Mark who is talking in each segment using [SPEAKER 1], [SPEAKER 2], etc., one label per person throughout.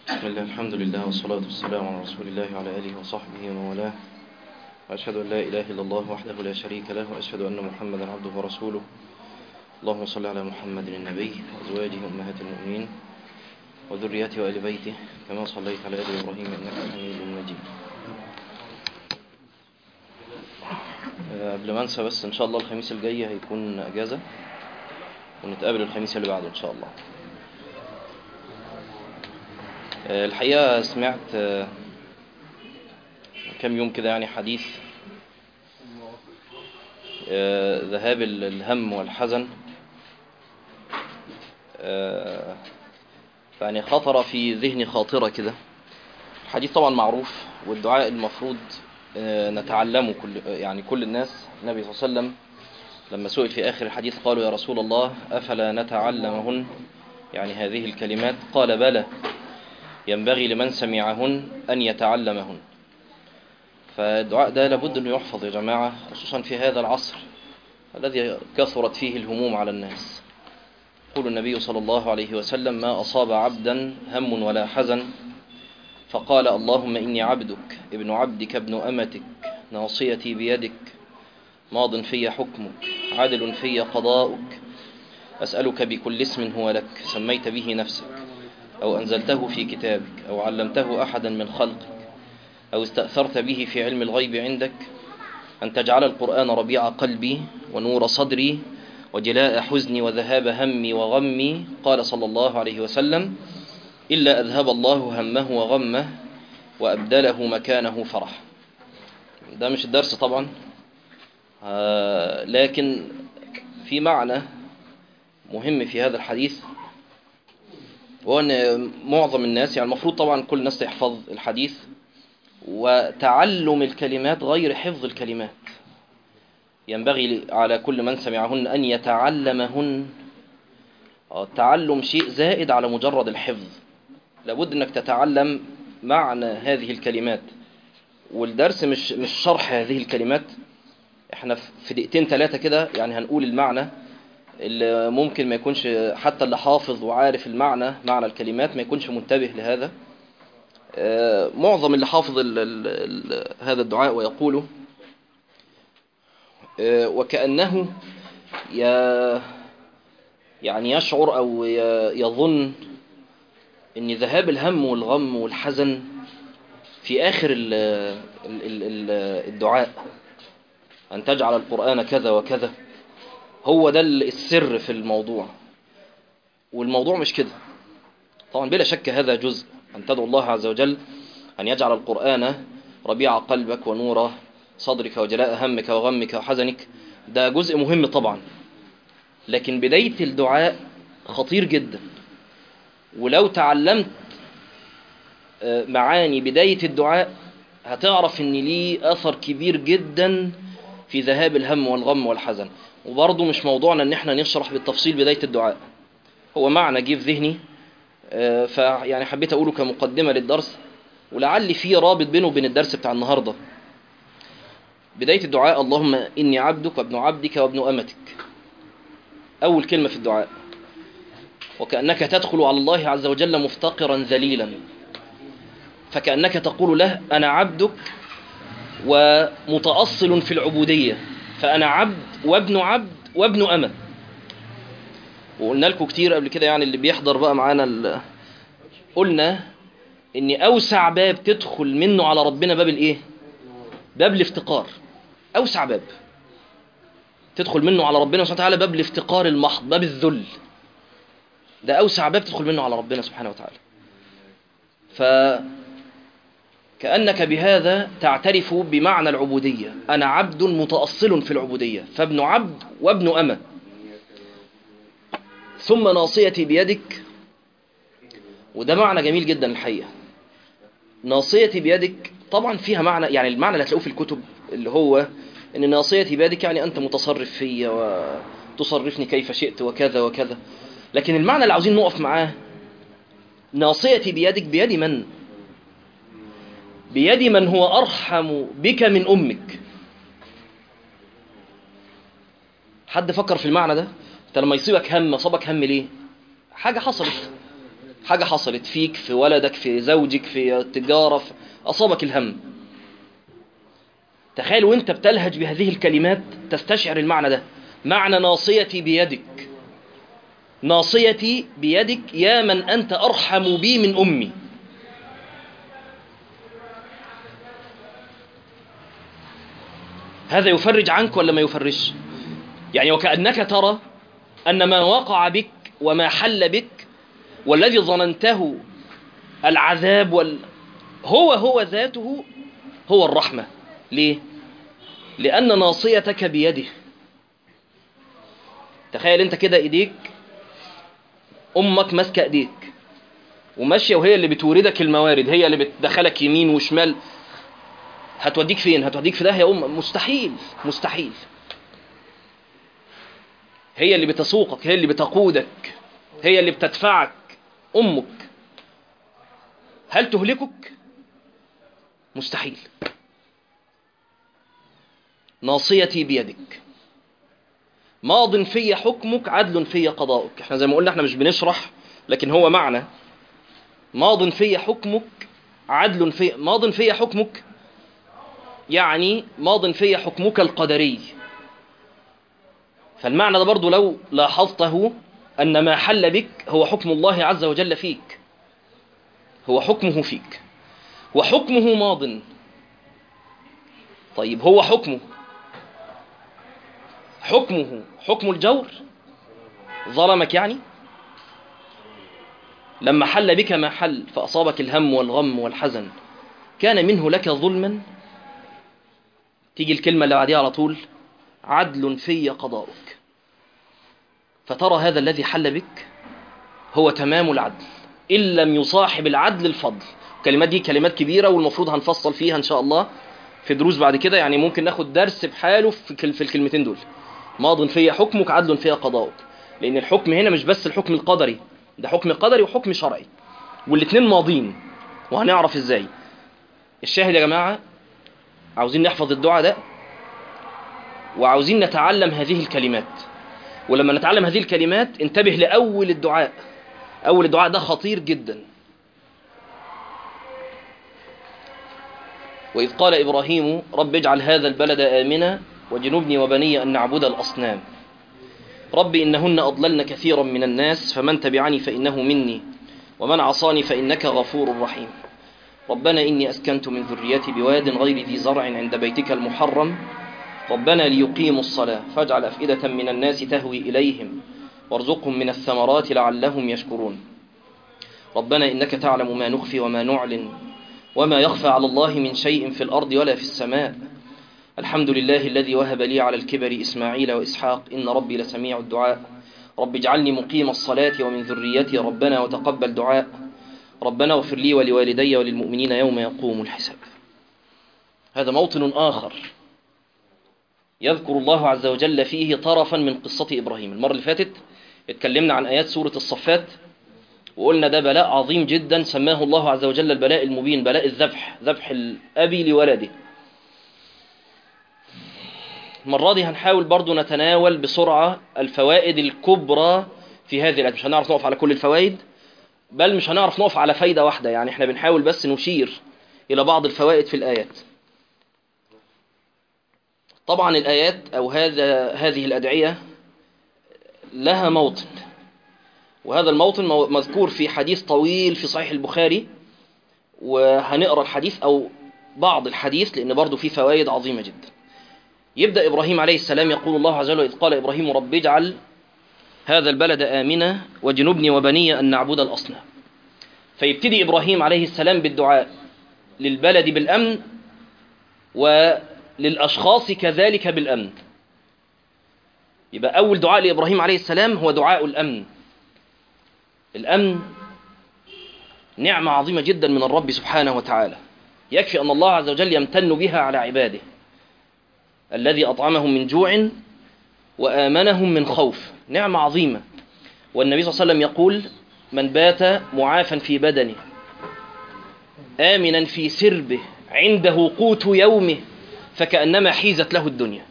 [SPEAKER 1] بسم الله الحمد لله والصلاة والسلام على رسول الله وعلى آله وصحبه ومن والاه وأشهد أن لا إله إلا الله وحده لا شريك له وأشهد أن محمدا عبده ورسوله اللهم صل على محمد النبي وأزواجه أمهات المؤمنين وذريته وآل بيته كما صليت على آل إبراهيم إنك حميد مجيد آه، قبل ما انسى بس ان شاء الله الخميس الجاي هيكون اجازة ونتقابل الخميس اللي بعده ان شاء الله آه، الحقيقة سمعت آه، كم يوم كده يعني حديث آه، ذهاب ال- الهم والحزن آه، يعني خطر في ذهني خاطرة كده الحديث طبعا معروف والدعاء المفروض آه، نتعلمه كل يعني كل الناس النبي صلى الله عليه وسلم لما سئل في آخر الحديث قالوا يا رسول الله أفلا نتعلمهن يعني هذه الكلمات قال بلى ينبغي لمن سمعهن أن يتعلمهن فالدعاء ده لابد أنه يحفظ يا جماعة خصوصا في هذا العصر الذي كثرت فيه الهموم على الناس يقول النبي صلى الله عليه وسلم ما أصاب عبدا هم ولا حزن فقال اللهم إني عبدك ابن عبدك ابن أمتك ناصيتي بيدك ماض في حكمك عدل في قضاؤك أسألك بكل اسم هو لك سميت به نفسك أو أنزلته في كتابك أو علمته أحدا من خلقك أو استأثرت به في علم الغيب عندك أن تجعل القرآن ربيع قلبي ونور صدري وجلاء حزني وذهاب همي وغمي قال صلى الله عليه وسلم إلا أذهب الله همه وغمه وأبدله مكانه فرح ده مش الدرس طبعا آه، لكن في معنى مهم في هذا الحديث وهو أن معظم الناس يعني المفروض طبعا كل الناس تحفظ الحديث وتعلم الكلمات غير حفظ الكلمات ينبغي على كل من سمعهن أن يتعلمهن آه، التعلم شيء زائد على مجرد الحفظ لابد انك تتعلم معنى هذه الكلمات والدرس مش مش شرح هذه الكلمات احنا في دقيقتين ثلاثة كده يعني هنقول المعنى اللي ممكن ما يكونش حتى اللي حافظ وعارف المعنى معنى الكلمات ما يكونش منتبه لهذا آه، معظم اللي حافظ ال ال ال هذا الدعاء ويقوله آه، وكأنه ي- يعني يشعر أو ي- يظن ان ذهاب الهم والغم والحزن في آخر ال ال ال ال الدعاء أن تجعل القرآن كذا وكذا هو ده السر في الموضوع والموضوع مش كده طبعا بلا شك هذا جزء أن تدعو الله عز وجل أن يجعل القرآن ربيع قلبك ونور صدرك وجلاء همك وغمك وحزنك ده جزء مهم طبعا لكن بداية الدعاء خطير جدا ولو تعلمت آه، معاني بداية الدعاء هتعرف ان ليه اثر كبير جدا في ذهاب الهم والغم والحزن وبرضه مش موضوعنا ان احنا نشرح بالتفصيل بداية الدعاء هو معنى جه في ذهني آه، فيعني حبيت اقوله كمقدمة للدرس ولعل في رابط بينه وبين الدرس بتاع النهاردة بداية الدعاء اللهم إني عبدك وابن عبدك وابن أمتك أول كلمة في الدعاء وكأنك تدخل على الله عز وجل مفتقرا ذليلا فكأنك تقول له أنا عبدك ومتأصل في العبودية فأنا عبد وابن عبد وابن أمة وقلنا لكم كتير قبل كده يعني اللي بيحضر بقى معانا ال- قلنا ان اوسع باب تدخل منه على ربنا باب الايه باب الافتقار اوسع باب تدخل منه على ربنا سبحانه وتعالى باب الافتقار المحض باب الذل ده أوسع باب تدخل منه على ربنا سبحانه وتعالى فكأنك بهذا تعترف بمعنى العبودية أنا عبد متأصل في العبودية فابن عبد وابن أمة ثم ناصيتي بيدك وده معنى جميل جدا الحقيقة ناصيتي بيدك طبعا فيها معنى يعني المعنى اللي هتلاقوه في الكتب اللي هو ان ناصيتي بيدك يعني انت متصرف فيا وتصرفني كيف شئت وكذا وكذا لكن المعنى اللي عاوزين نقف معاه ناصيتي بيدك بيد من بيد من هو أرحم بك من أمك حد فكر في المعنى ده انت لما يصيبك هم صابك هم ليه حاجة حصلت حاجة حصلت فيك في ولدك في زوجك في التجارة في أصابك الهم تخيل وانت بتلهج بهذه الكلمات تستشعر المعنى ده معنى ناصيتي بيدك ناصيتي بيدك يا من أنت أرحم بي من أمي هذا يفرج عنك ولا ما يفرجش يعني وكأنك ترى أن ما وقع بك وما حل بك والذي ظننته العذاب وال... هو هو ذاته هو الرحمة ليه؟ لأن ناصيتك بيده تخيل انت كده ايديك امك ماسكه ايديك وماشيه وهي اللي بتوردك الموارد هي اللي بتدخلك يمين وشمال هتوديك فين هتوديك في ده يا ام مستحيل مستحيل هي اللي بتسوقك هي اللي بتقودك هي اللي بتدفعك امك هل تهلكك مستحيل ناصيتي بيدك ماض في حكمك عدل في قضاؤك احنا زي ما قلنا احنا مش بنشرح لكن هو معنى ماض في حكمك عدل في ماض في حكمك يعني ماض في حكمك القدري فالمعنى ده برضو لو لاحظته أن ما حل بك هو حكم الله عز وجل فيك هو حكمه فيك وحكمه ماض طيب هو حكمه حكمه حكم الجور ظلمك يعني لما حل بك ما حل فأصابك الهم والغم والحزن كان منه لك ظلما تيجي الكلمة اللي بعديها على طول عدل في قضاؤك فترى هذا الذي حل بك هو تمام العدل إن لم يصاحب العدل الفضل الكلمات دي كلمات كبيرة والمفروض هنفصل فيها إن شاء الله في دروس بعد كده يعني ممكن ناخد درس بحاله في في الكلمتين دول ماض في حكمك عدل في قضاؤك لأن الحكم هنا مش بس الحكم القدري ده حكم قدري وحكم شرعي والاثنين ماضين وهنعرف ازاي الشاهد يا جماعة عاوزين نحفظ الدعاء ده وعاوزين نتعلم هذه الكلمات ولما نتعلم هذه الكلمات انتبه لأول الدعاء أول الدعاء ده خطير جدا وإذ قال إبراهيم رب اجعل هذا البلد آمنا وجنبني وبني أن نعبد الأصنام رب إنهن أضللن كثيرا من الناس فمن تبعني فإنه مني ومن عصاني فإنك غفور رحيم ربنا إني أسكنت من ذريتي بواد غير ذي زرع عند بيتك المحرم ربنا ليقيموا الصلاة فاجعل أفئدة من الناس تهوي إليهم وارزقهم من الثمرات لعلهم يشكرون ربنا إنك تعلم ما نخفي وما نعلن وما يخفى على الله من شيء في الأرض ولا في السماء الحمد لله الذي وهب لي على الكبر إسماعيل وإسحاق إن ربي لسميع الدعاء رب اجعلني مقيم الصلاة ومن ذريتي ربنا وتقبل دعاء ربنا اغفر لي ولوالدي وللمؤمنين يوم يقوم الحساب هذا موطن آخر يذكر الله عز وجل فيه طرفا من قصة إبراهيم المرة اللي فاتت اتكلمنا عن آيات سورة الصفات وقلنا ده بلاء عظيم جدا سماه الله عز وجل البلاء المبين بلاء الذبح ذبح الأب لولده المرة دي هنحاول برضو نتناول بسرعة الفوائد الكبرى في هذه الآيات مش هنعرف نقف على كل الفوائد بل مش هنعرف نقف على فايدة واحدة يعني احنا بنحاول بس نشير إلى بعض الفوائد في الآيات طبعا الآيات أو هذا هذه الأدعية لها موطن وهذا الموطن مذكور في حديث طويل في صحيح البخاري وهنقرأ الحديث أو بعض الحديث لأن برضو فيه فوائد عظيمة جدا يبدأ إبراهيم عليه السلام يقول الله عز وجل إذ قال إبراهيم رب اجعل هذا البلد آمنا وجنبني وبني أن نعبد الأصنام فيبتدي إبراهيم عليه السلام بالدعاء للبلد بالأمن وللأشخاص كذلك بالأمن يبقى أول دعاء لإبراهيم عليه السلام هو دعاء الأمن الأمن نعمة عظيمة جدا من الرب سبحانه وتعالى يكفي أن الله عز وجل يمتن بها على عباده الذي أطعمهم من جوع وآمنهم من خوف نعمة عظيمة والنبي صلى الله عليه وسلم يقول من بات معافا في بدنه آمنا في سربه عنده قوت يومه فكأنما حيزت له الدنيا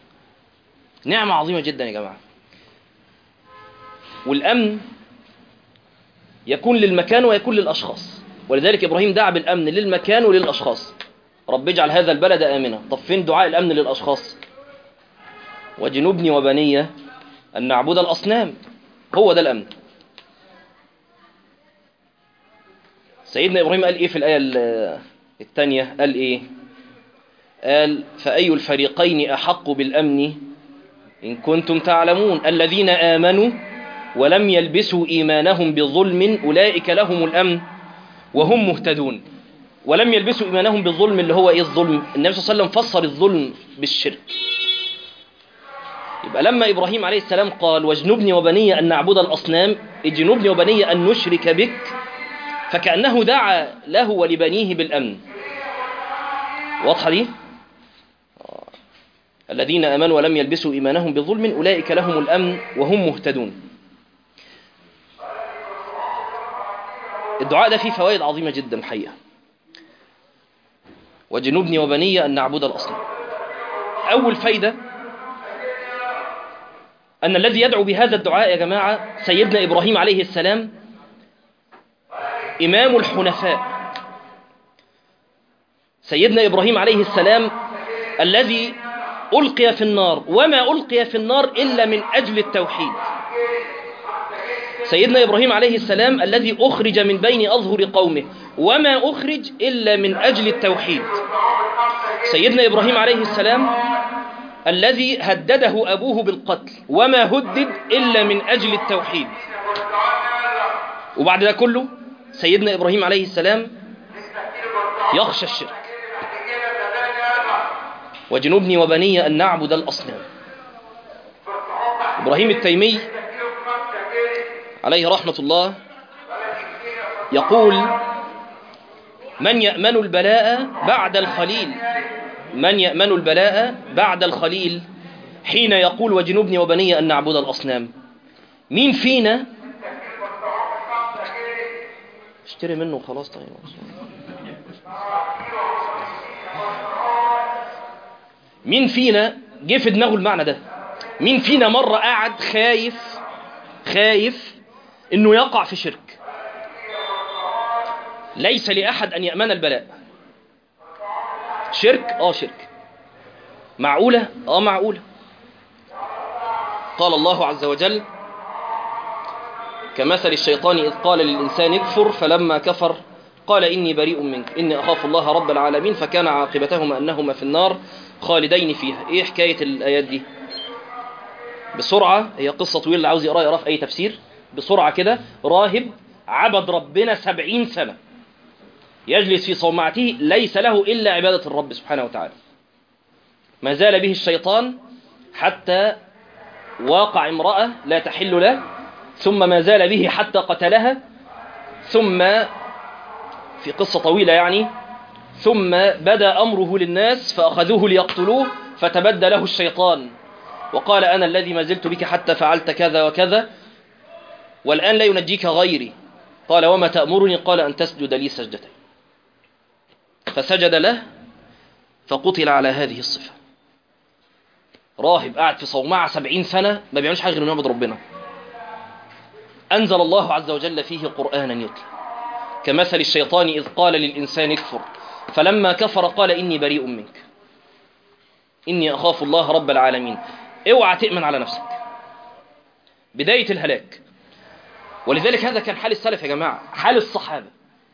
[SPEAKER 1] نعمة عظيمة جدا يا جماعة والأمن يكون للمكان ويكون للأشخاص ولذلك إبراهيم دعا بالأمن للمكان وللأشخاص رب اجعل هذا البلد آمنا طب فين دعاء الأمن للأشخاص وجنوبني وبني أن نعبد الأصنام هو ده الأمن سيدنا إبراهيم قال إيه في الآية الثانية قال إيه قال فأي الفريقين أحق بالأمن إن كنتم تعلمون الذين آمنوا ولم يلبسوا إيمانهم بظلم أولئك لهم الأمن وهم مهتدون ولم يلبسوا إيمانهم بالظلم اللي هو إيه الظلم النبي صلى الله عليه وسلم فسر الظلم بالشرك يبقى لما إبراهيم عليه السلام قال واجنبني وبني أن نعبد الأصنام اجنبني وبني أن نشرك بك فكأنه دعا له ولبنيه بالأمن واضحة دي الذين آمنوا ولم يلبسوا إيمانهم بظلم أولئك لهم الأمن وهم مهتدون الدعاء ده فيه فوائد عظيمة جدا الحقيقة وجنوبني وبني أن نعبد الأصنام أول فايدة أن الذي يدعو بهذا الدعاء يا جماعة سيدنا إبراهيم عليه السلام إمام الحنفاء سيدنا إبراهيم عليه السلام الذي ألقي في النار وما ألقي في النار إلا من أجل التوحيد سيدنا إبراهيم عليه السلام الذي أخرج من بين أظهر قومه وما أخرج إلا من أجل التوحيد سيدنا إبراهيم عليه السلام الذي هدده أبوه بالقتل وما هدد إلا من أجل التوحيد وبعد ده كله سيدنا إبراهيم عليه السلام يخشى الشرك وجنوبني وبني أن نعبد الأصنام إبراهيم التيمي عليه رحمة الله يقول من يأمن البلاء بعد الخليل من يأمن البلاء بعد الخليل حين يقول وجنوبني وبني أن نعبد الأصنام مين فينا اشتري منه خلاص طيب مين فينا جه في دماغه المعنى ده مين فينا مرة قاعد خايف خايف انه يقع في شرك ليس لأحد أن يأمن البلاء شرك اه شرك معقولة اه معقولة قال الله عز وجل كمثل الشيطان إذ قال للإنسان اكفر فلما كفر قال إني بريء منك إني أخاف الله رب العالمين فكان عاقبتهما أنهما في النار خالدين فيها إيه حكاية الآيات دي بسرعة هي قصة طويلة اللي عاوز يقرأ يقرأ في أي تفسير بسرعة كده راهب عبد ربنا سبعين سنة يجلس في صومعته ليس له إلا عبادة الرب سبحانه وتعالى ما زال به الشيطان حتى واقع امرأة لا تحل له ثم ما زال به حتى قتلها ثم في قصة طويلة يعني ثم بدا أمره للناس فأخذوه ليقتلوه فتبدى له الشيطان وقال أنا الذي ما زلت بك حتى فعلت كذا وكذا والآن لا ينجيك غيري قال وما تأمرني قال أن تسجد لي سجدتين فسجد له فقتل على هذه الصفة راهب قاعد في صومعة سبعين سنة ما بيعملش حاجة غير انه يعبد ربنا أنزل الله عز وجل فيه قرآنا يتلى كمثل الشيطان إذ قال للإنسان اكفر فلما كفر قال إني بريء منك إني أخاف الله رب العالمين اوعى تأمن على نفسك بداية الهلاك ولذلك هذا كان حال السلف يا جماعة حال الصحابة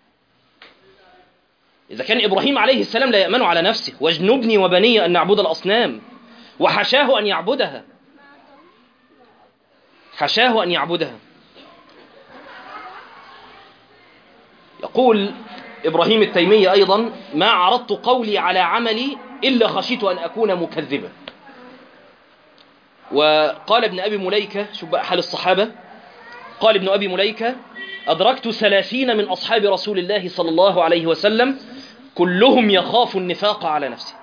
[SPEAKER 1] إذا كان إبراهيم عليه السلام لا يأمن على نفسه واجنبني وبني أن نعبد الأصنام وحشاه أن يعبدها حشاه أن يعبدها يقول إبراهيم التيمي أيضا ما عرضت قولي على عملي إلا خشيت أن أكون مكذبا وقال ابن أبي مليكة شوف بقى حال الصحابة قال ابن أبي مليكة أدركت ثلاثين من أصحاب رسول الله صلى الله عليه وسلم كلهم يخاف النفاق على نفسه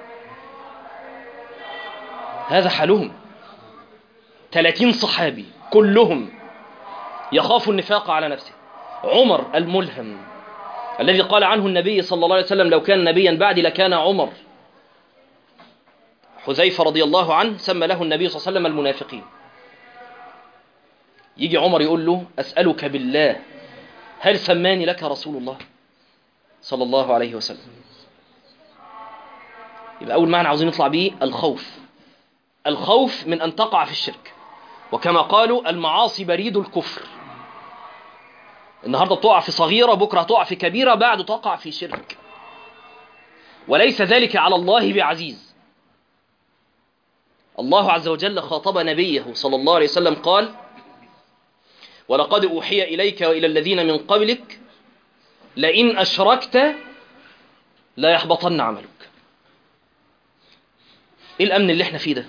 [SPEAKER 1] هذا حالهم ثلاثين صحابي كلهم يخاف النفاق على نفسه عمر الملهم الذي قال عنه النبي صلى الله عليه وسلم لو كان نبيا بعدي لكان عمر حذيفة رضي الله عنه سمى له النبي صلى الله عليه وسلم المنافقين يجي عمر يقول له أسألك بالله هل سماني لك رسول الله صلى الله عليه وسلم يبقى أول معنى عاوزين نطلع بيه الخوف الخوف من أن تقع في الشرك وكما قالوا المعاصي بريد الكفر النهاردة تقع في صغيرة بكرة تقع في كبيرة بعد تقع في شرك وليس ذلك على الله بعزيز الله عز وجل خاطب نبيه صلى الله عليه وسلم قال ولقد أوحي إليك وإلى الذين من قبلك لئن أشركت لا يحبطن عملك إيه الأمن اللي احنا فيه ده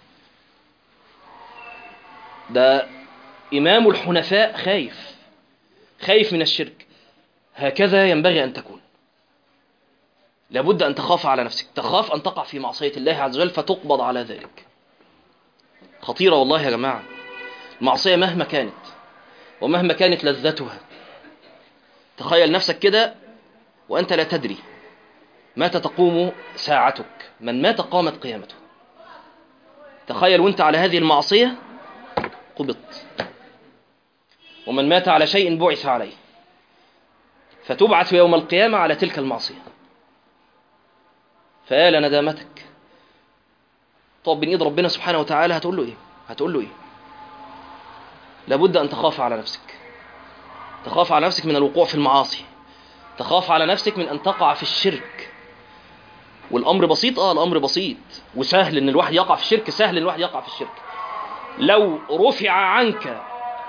[SPEAKER 1] ده إمام الحنفاء خايف خايف من الشرك هكذا ينبغي أن تكون لابد أن تخاف على نفسك تخاف أن تقع في معصية الله عز وجل فتقبض على ذلك خطيرة والله يا جماعة المعصية مهما كانت ومهما كانت لذتها تخيل نفسك كده وأنت لا تدري متى تقوم ساعتك من مات قامت قيامته تخيل وانت على هذه المعصية قبضت ومن مات على شيء بعث عليه فتبعث يوم القيامة على تلك المعصية فيا ندامتك طب بين ايد ربنا سبحانه وتعالى هتقول له ايه هتقول له ايه لابد ان تخاف على نفسك تخاف على نفسك من الوقوع في المعاصي تخاف على نفسك من ان تقع في الشرك والامر بسيط اه الامر بسيط وسهل ان الواحد يقع في الشرك سهل ان الواحد يقع في الشرك لو رفع عنك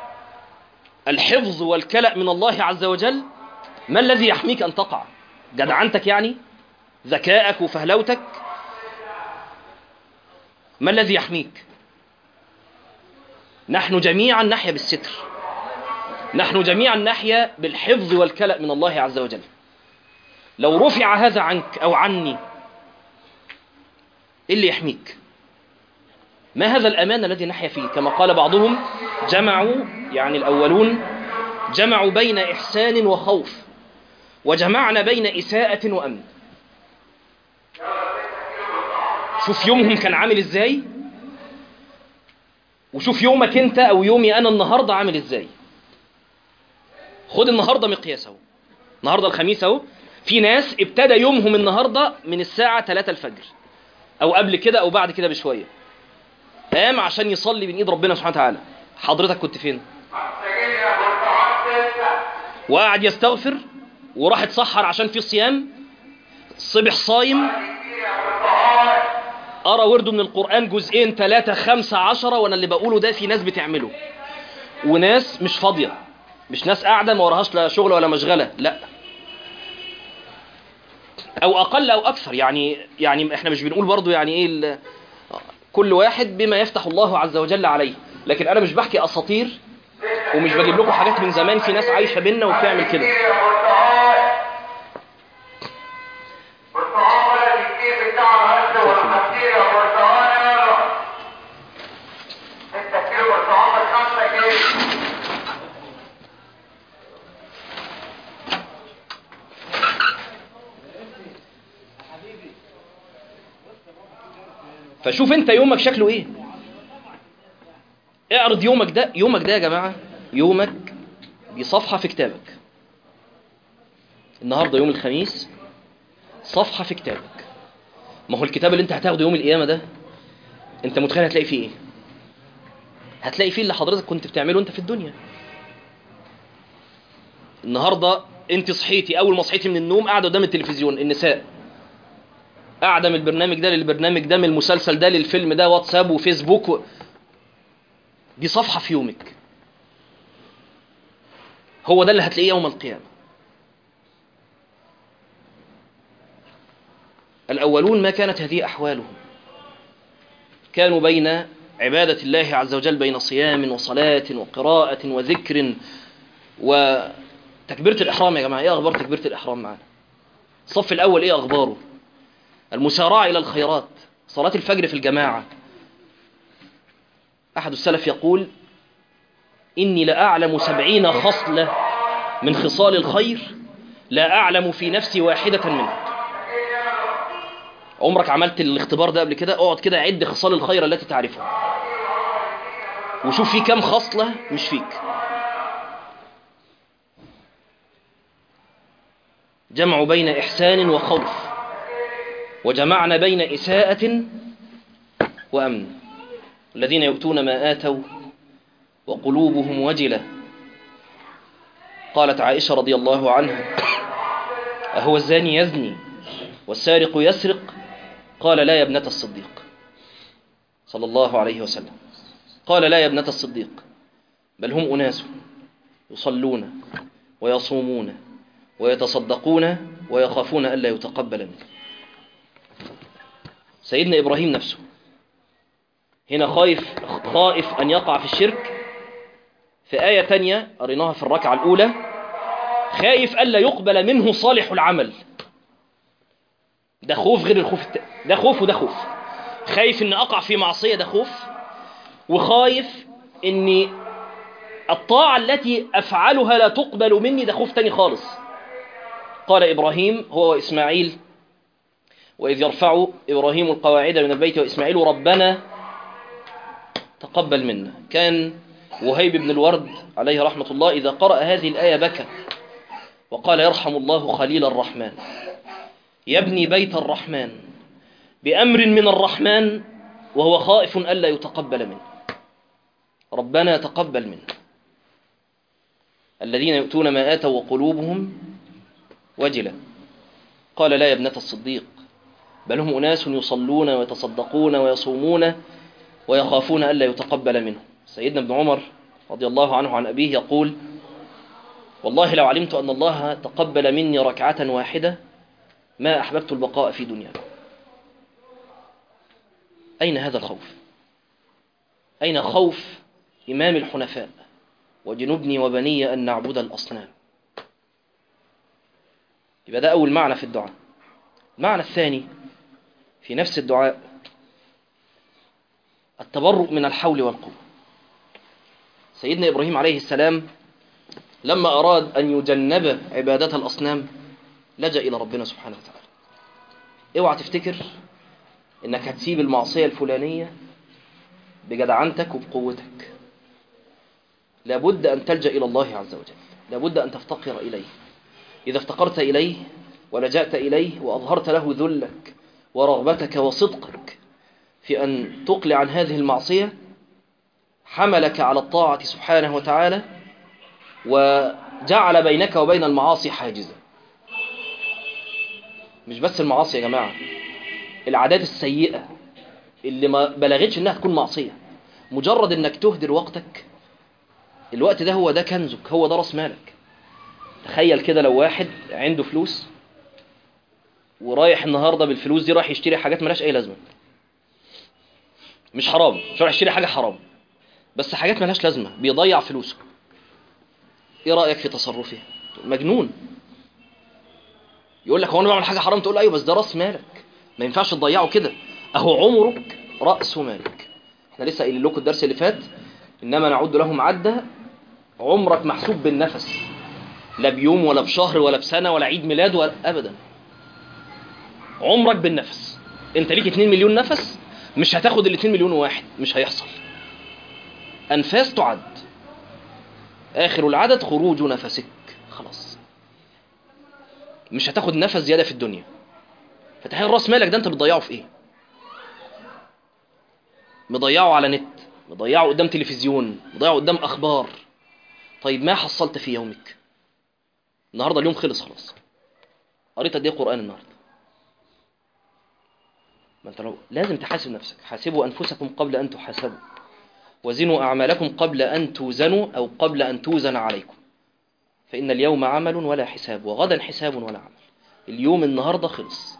[SPEAKER 1] الحفظ والكلأ من الله عز وجل ما الذي يحميك ان تقع جدعنتك يعني ذكائك وفهلوتك ما الذي يحميك نحن جميعا نحيا بالستر نحن جميعا نحيا بالحفظ والكلأ من الله عز وجل لو رفع هذا عنك أو عني إيه اللي يحميك ما هذا الأمان الذي نحيا فيه كما قال بعضهم جمعوا يعني الأولون جمعوا بين إحسان وخوف وجمعنا بين إساءة وأمن شوف يومهم كان عامل ازاي وشوف يومك انت او يومي انا النهارده عامل ازاي خد النهارده مقياس اهو النهارده الخميس اهو في ناس ابتدى يومهم النهارده من الساعه 3 الفجر او قبل كده او بعد كده بشويه قام عشان يصلي بين ايد ربنا سبحانه وتعالى حضرتك كنت فين وقعد يستغفر وراح اتسحر عشان في صيام صبح صايم أرى ورده من القرآن جزئين ثلاثة خمسة عشرة وأنا اللي بقوله ده في ناس بتعمله وناس مش فاضية مش ناس قاعدة ما وراهاش لا شغل ولا مشغلة لا أو أقل أو أكثر يعني يعني إحنا مش بنقول برضو يعني إيه ال- كل واحد بما يفتح الله عز وجل عليه لكن أنا مش بحكي أساطير ومش بجيب لكم حاجات من زمان في ناس عايشة بينا وبتعمل كده فشوف انت يومك شكله ايه اعرض يومك ده يومك ده يا جماعة يومك دي صفحة في كتابك النهاردة يوم الخميس صفحة في كتابك ما هو الكتاب اللي انت هتاخده يوم القيامة ده انت متخيل هتلاقي فيه ايه هتلاقي فيه اللي حضرتك كنت بتعمله انت في الدنيا النهاردة انت صحيتي اول ما صحيتي من النوم قاعدة قدام التلفزيون النساء قاعدة من البرنامج ده للبرنامج ده من المسلسل ده للفيلم ده واتساب وفيسبوك و... دي صفحة في يومك هو ده اللي هتلاقيه يوم القيامة الأولون ما كانت هذه أحوالهم كانوا بين عبادة الله عز وجل بين صيام وصلاة وقراءة وذكر وتكبيرة الإحرام يا جماعة إيه أخبار تكبيرة الإحرام معنا الصف الأول إيه أخباره المسارعة إلى الخيرات صلاة الفجر في الجماعة أحد السلف يقول إني لأعلم سبعين خصلة من خصال الخير لا أعلم في نفسي واحدة منها عمرك عملت الاختبار ده قبل كده اقعد كده عد خصال الخير التي تعرفها وشوف في كم خصلة مش فيك جمع بين إحسان وخوف وجمعنا بين إساءة وأمن الذين يؤتون ما آتوا وقلوبهم وجلة قالت عائشة رضي الله عنها أهو الزاني يزني والسارق يسرق قال لا يا ابنة الصديق صلى الله عليه وسلم قال لا يا ابنة الصديق بل هم أناس يصلون ويصومون ويتصدقون ويخافون ألا يتقبل منه سيدنا إبراهيم نفسه هنا خايف خائف أن يقع في الشرك في آية تانية قريناها في الركعة الأولى خايف ألا يقبل منه صالح العمل ده خوف غير الخوف الت... ده خوف وده خوف خايف ان اقع في معصية ده خوف وخايف ان الطاعة التي افعلها لا تقبل مني ده خوف تاني خالص قال ابراهيم هو واسماعيل واذ يرفع ابراهيم القواعد من البيت واسماعيل ربنا تقبل منا كان وهيب بن الورد عليه رحمة الله إذا قرأ هذه الآية بكى وقال يرحم الله خليل الرحمن يبني بيت الرحمن بأمر من الرحمن وهو خائف ألا يتقبل منه ربنا تقبل منه الذين يؤتون ما آتوا وقلوبهم وجلة قال لا يا ابنة الصديق بل هم أناس يصلون ويتصدقون ويصومون ويخافون ألا يتقبل منه سيدنا ابن عمر رضي الله عنه عن أبيه يقول والله لو علمت أن الله تقبل مني ركعة واحدة ما أحببت البقاء في دنياكم أين هذا الخوف أين خوف إمام الحنفاء وجنبني وبني أن نعبد الأصنام يبقى ده أول معنى في الدعاء المعنى الثاني في نفس الدعاء التبرؤ من الحول والقوة سيدنا إبراهيم عليه السلام لما أراد أن يجنب عبادة الأصنام لجأ إلى ربنا سبحانه وتعالى اوعى تفتكر انك هتسيب المعصية الفلانية بجدعنتك وبقوتك لابد أن تلجأ إلى الله عز وجل لابد أن تفتقر إليه إذا افتقرت إليه ولجأت إليه وأظهرت له ذلك ورغبتك وصدقك في أن تقلع عن هذه المعصية حملك على الطاعة سبحانه وتعالى وجعل بينك وبين المعاصي حاجزا مش بس المعاصي يا جماعة العادات السيئة اللي ما بلغتش انها تكون معصية مجرد انك تهدر وقتك الوقت ده هو ده كنزك هو ده راس مالك تخيل كده لو واحد عنده فلوس ورايح النهاردة بالفلوس دي رايح يشتري حاجات ملاش اي لازمة مش حرام مش رايح يشتري حاجة حرام بس حاجات ملهاش لازمة بيضيع فلوسه ايه رأيك في تصرفه مجنون يقول لك هو انا بعمل حاجه حرام تقول له ايوه بس ده راس مالك ما ينفعش تضيعه كده اهو عمرك راس مالك احنا لسه قايلين لكم الدرس اللي فات انما نعد لهم عده عمرك محسوب بالنفس لا بيوم ولا بشهر ولا بسنه ولا عيد ميلاد ولا ابدا عمرك بالنفس انت ليك 2 مليون نفس مش هتاخد ال 2 مليون واحد مش هيحصل انفاس تعد اخر العدد خروج نفسك خلاص مش هتاخد نفس زيادة في الدنيا فتخيل راس مالك ده انت بتضيعه في ايه مضيعه على نت مضيعه قدام تلفزيون مضيعه قدام اخبار طيب ما حصلت في يومك النهارده اليوم خلص خلاص قريت قد ايه قران النهارده ما انت لو لازم تحاسب نفسك حاسبوا انفسكم قبل ان تحاسبوا وزنوا اعمالكم قبل ان توزنوا او قبل ان توزن عليكم فإن اليوم عمل ولا حساب وغدا حساب ولا عمل اليوم النهاردة خلص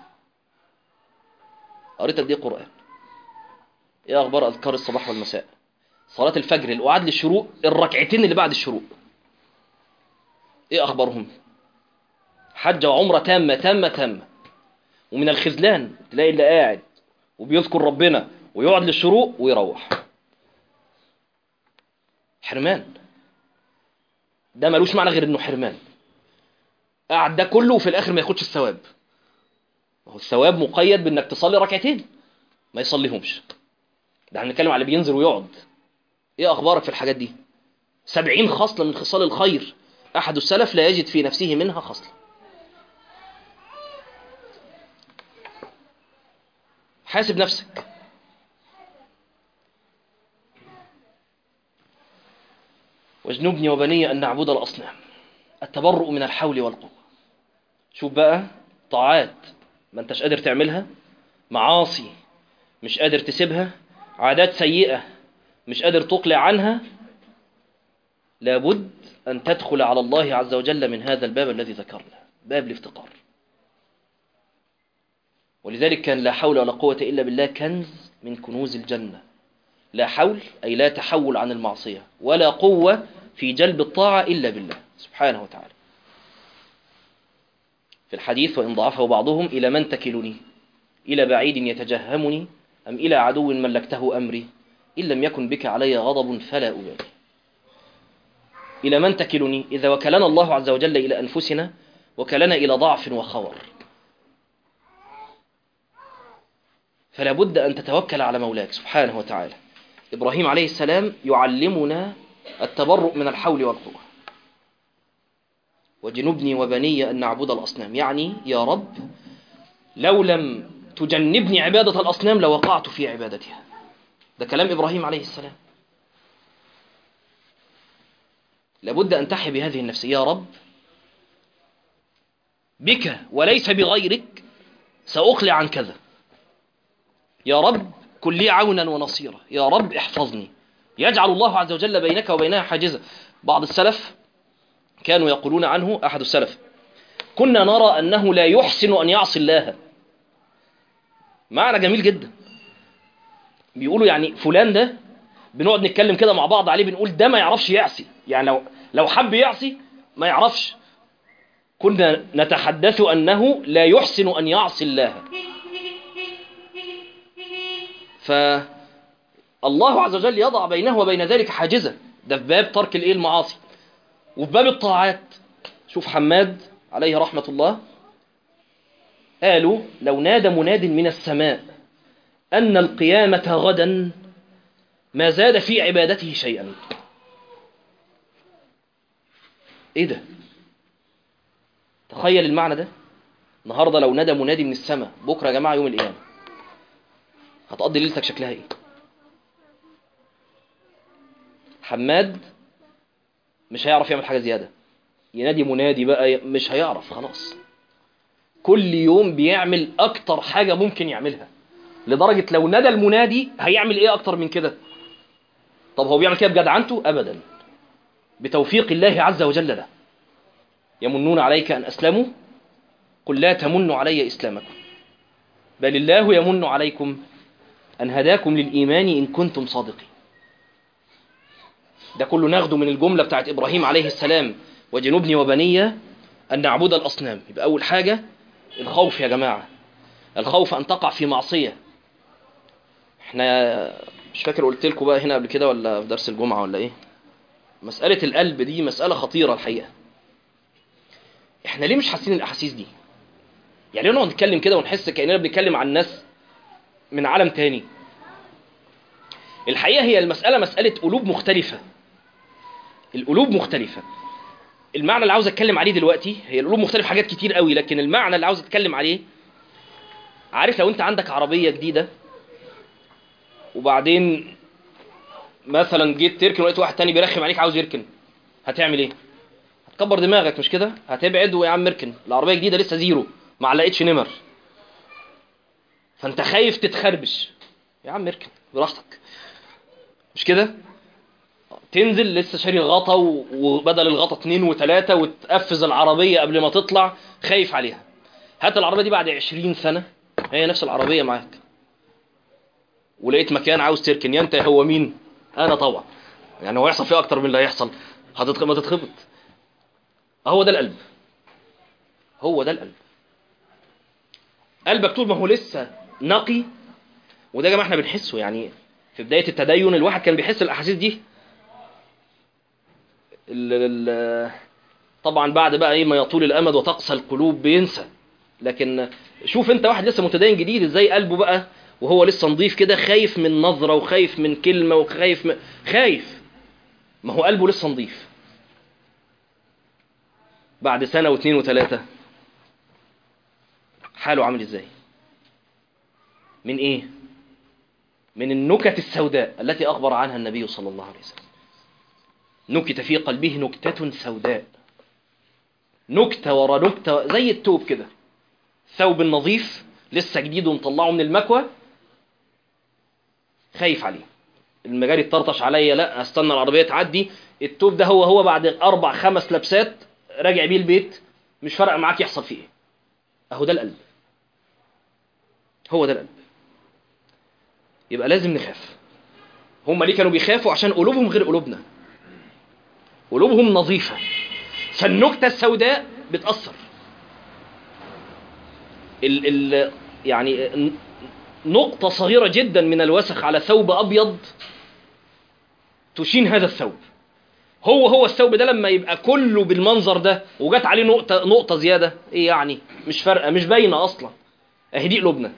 [SPEAKER 1] قريت قد ايه قرآن ايه اخبار اذكار الصباح والمساء صلاة الفجر القعاد للشروق الركعتين اللي بعد الشروق ايه اخبارهم حج وعمرة تامة تامة تامة ومن الخذلان تلاقي اللي قاعد وبيذكر ربنا ويقعد للشروق ويروح حرمان ده ملوش معنى غير انه حرمان قعد ده كله وفي الاخر ما ياخدش الثواب هو الثواب مقيد بانك تصلي ركعتين ما يصليهمش ده هنتكلم على اللي بينزل ويقعد ايه اخبارك في الحاجات دي سبعين خصلة من خصال الخير احد السلف لا يجد في نفسه منها خصلة حاسب نفسك واجنبني وبني أن نعبد الأصنام التبرؤ من الحول والقوة شوف بقى طاعات ما انتش قادر تعملها معاصي مش قادر تسيبها عادات سيئة مش قادر تقلع عنها لابد أن تدخل على الله عز وجل من هذا الباب الذي ذكرنا باب الافتقار ولذلك كان لا حول ولا قوة إلا بالله كنز من كنوز الجنة لا حول أي لا تحول عن المعصية ولا قوة في جلب الطاعة إلا بالله سبحانه وتعالى في الحديث وإن ضعفه بعضهم إلى من تكلني إلى بعيد يتجهمني أم إلى عدو ملكته أمري إن لم يكن بك علي غضب فلا أبالي إلى من تكلني إذا وكلنا الله عز وجل إلى أنفسنا وكلنا إلى ضعف وخور فلا بد أن تتوكل على مولاك سبحانه وتعالى إبراهيم عليه السلام يعلمنا التبرؤ من الحول والقوة وجنبني وبني أن نعبد الأصنام يعني يا رب لو لم تجنبني عبادة الأصنام لوقعت في عبادتها ده كلام إبراهيم عليه السلام لابد أن تحي بهذه النفس يا رب بك وليس بغيرك سأقلع عن كذا يا رب كن لي عونا ونصيرا يا رب احفظني يجعل الله عز وجل بينك وبينها حاجزا بعض السلف كانوا يقولون عنه أحد السلف كنا نرى أنه لا يحسن أن يعصي الله معنى جميل جدا بيقولوا يعني فلان ده بنقعد نتكلم كده مع بعض عليه بنقول ده ما يعرفش يعصي يعني لو لو حب يعصي ما يعرفش كنا نتحدث أنه لا يحسن أن يعصي الله فالله عز وجل يضع بينه وبين ذلك حاجزا ده في باب ترك الايه المعاصي وفي باب الطاعات شوف حماد عليه رحمة الله قالوا لو نادى مناد من السماء أن القيامة غدا ما زاد في عبادته شيئا ايه ده تخيل المعنى ده النهارده لو نادى منادي من السماء بكره يا جماعه يوم القيامه هتقضي ليلتك شكلها ايه حماد مش هيعرف يعمل حاجه زياده ينادي منادي بقى مش هيعرف خلاص كل يوم بيعمل اكتر حاجه ممكن يعملها لدرجه لو نادى المنادي هيعمل ايه اكتر من كده طب هو بيعمل كده بجدعنته ابدا بتوفيق الله عز وجل له يمنون عليك ان اسلموا قل لا تمنوا علي اسلامكم بل الله يمن عليكم أن هداكم للإيمان إن كنتم صادقين ده كله ناخده من الجملة بتاعت إبراهيم عليه السلام وجنوبني وبني أن نعبد الأصنام يبقى أول حاجة الخوف يا جماعة الخوف أن تقع في معصية احنا مش فاكر قلت لكم بقى هنا قبل كده ولا في درس الجمعة ولا ايه مسألة القلب دي مسألة خطيرة الحقيقة احنا ليه مش حاسين الأحاسيس دي يعني ليه نقعد نتكلم كده ونحس كأننا بنتكلم عن ناس من عالم تاني الحقيقة هي المسألة مسألة قلوب مختلفة القلوب مختلفة المعنى اللي عاوز اتكلم عليه دلوقتي هي القلوب مختلفة حاجات كتير قوي لكن المعنى اللي عاوز اتكلم عليه عارف لو انت عندك عربية جديدة وبعدين مثلا جيت تركن ولقيت واحد تاني بيرخم عليك عاوز يركن هتعمل ايه هتكبر دماغك مش كده هتبعد ويا عم اركن العربية جديدة لسه زيرو ما علقتش نمر فانت خايف تتخربش يا عم اركن براحتك مش كده تنزل لسه شاري غطا وبدل الغطا اتنين وتلاتة وتقفز العربية قبل ما تطلع خايف عليها هات العربية دي بعد عشرين سنة هي نفس العربية معاك ولقيت مكان عاوز تركن يا انت هو مين انا طبعا يعني هو يحصل فيه اكتر من اللي هيحصل هتتخبط ما تتخبط هو ده القلب هو ده القلب قلبك طول ما هو لسه نقي وده يا جماعه احنا بنحسه يعني في بدايه التدين الواحد كان بيحس الاحاسيس دي ال ال طبعا بعد بقى ايه ما يطول الامد وتقسى القلوب بينسى لكن شوف انت واحد لسه متدين جديد ازاي قلبه بقى وهو لسه نظيف كده خايف من نظره وخايف من كلمه وخايف من خايف ما هو قلبه لسه نظيف بعد سنه واثنين وثلاثه حاله عامل ازاي من ايه من النكت السوداء التي اخبر عنها النبي صلى الله عليه وسلم نكت في قلبه نكتة سوداء نكتة ورا نكتة زي التوب كده ثوب النظيف لسه جديد ومطلعه من المكوى خايف عليه المجال يتطرطش عليا لا استنى العربيه تعدي التوب ده هو هو بعد اربع خمس لبسات راجع بيه البيت مش فارق معاك يحصل فيه ايه اهو ده القلب هو ده القلب يبقى لازم نخاف هم ليه كانوا بيخافوا عشان قلوبهم غير قلوبنا قلوبهم نظيفه فالنكته السوداء بتاثر ال ال يعني نقطة صغيرة جدا من الوسخ على ثوب أبيض تشين هذا الثوب هو هو الثوب ده لما يبقى كله بالمنظر ده وجات عليه نقطة نقطة زيادة ايه يعني مش فارقة مش باينة أصلا اهي دي قلوبنا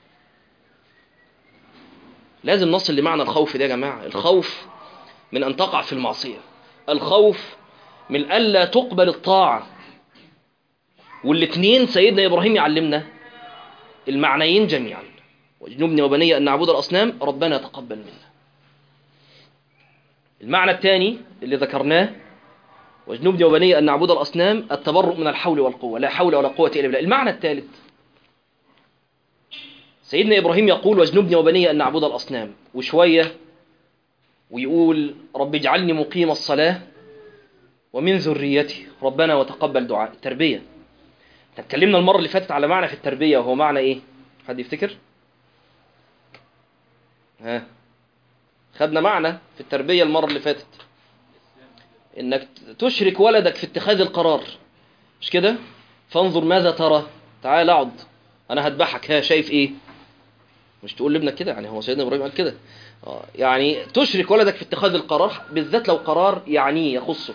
[SPEAKER 1] لازم نصل لمعنى الخوف ده يا جماعة الخوف من أن تقع في المعصية الخوف من ألا تقبل الطاعة والاثنين سيدنا إبراهيم يعلمنا المعنيين جميعا واجنبني وبني أن نعبد الأصنام ربنا تقبل منا المعنى الثاني اللي ذكرناه واجنبني وبني أن نعبد الأصنام التبرؤ من الحول والقوة لا حول ولا قوة إلا بالله المعنى الثالث سيدنا إبراهيم يقول واجنبني وبني أن نعبد الأصنام وشوية ويقول رب اجعلني مقيم الصلاة ومن ذريتي ربنا وتقبل دعاء التربية اتكلمنا المرة اللي فاتت على معنى في التربية وهو معنى ايه حد يفتكر ها خدنا معنى في التربية المرة اللي فاتت انك تشرك ولدك في اتخاذ القرار مش كده فانظر ماذا ترى تعال اقعد انا هذبحك ها شايف ايه مش تقول لابنك كده يعني هو سيدنا ابراهيم قال كده آه، يعني تشرك ولدك في اتخاذ القرار بالذات لو قرار يعنيه يخصه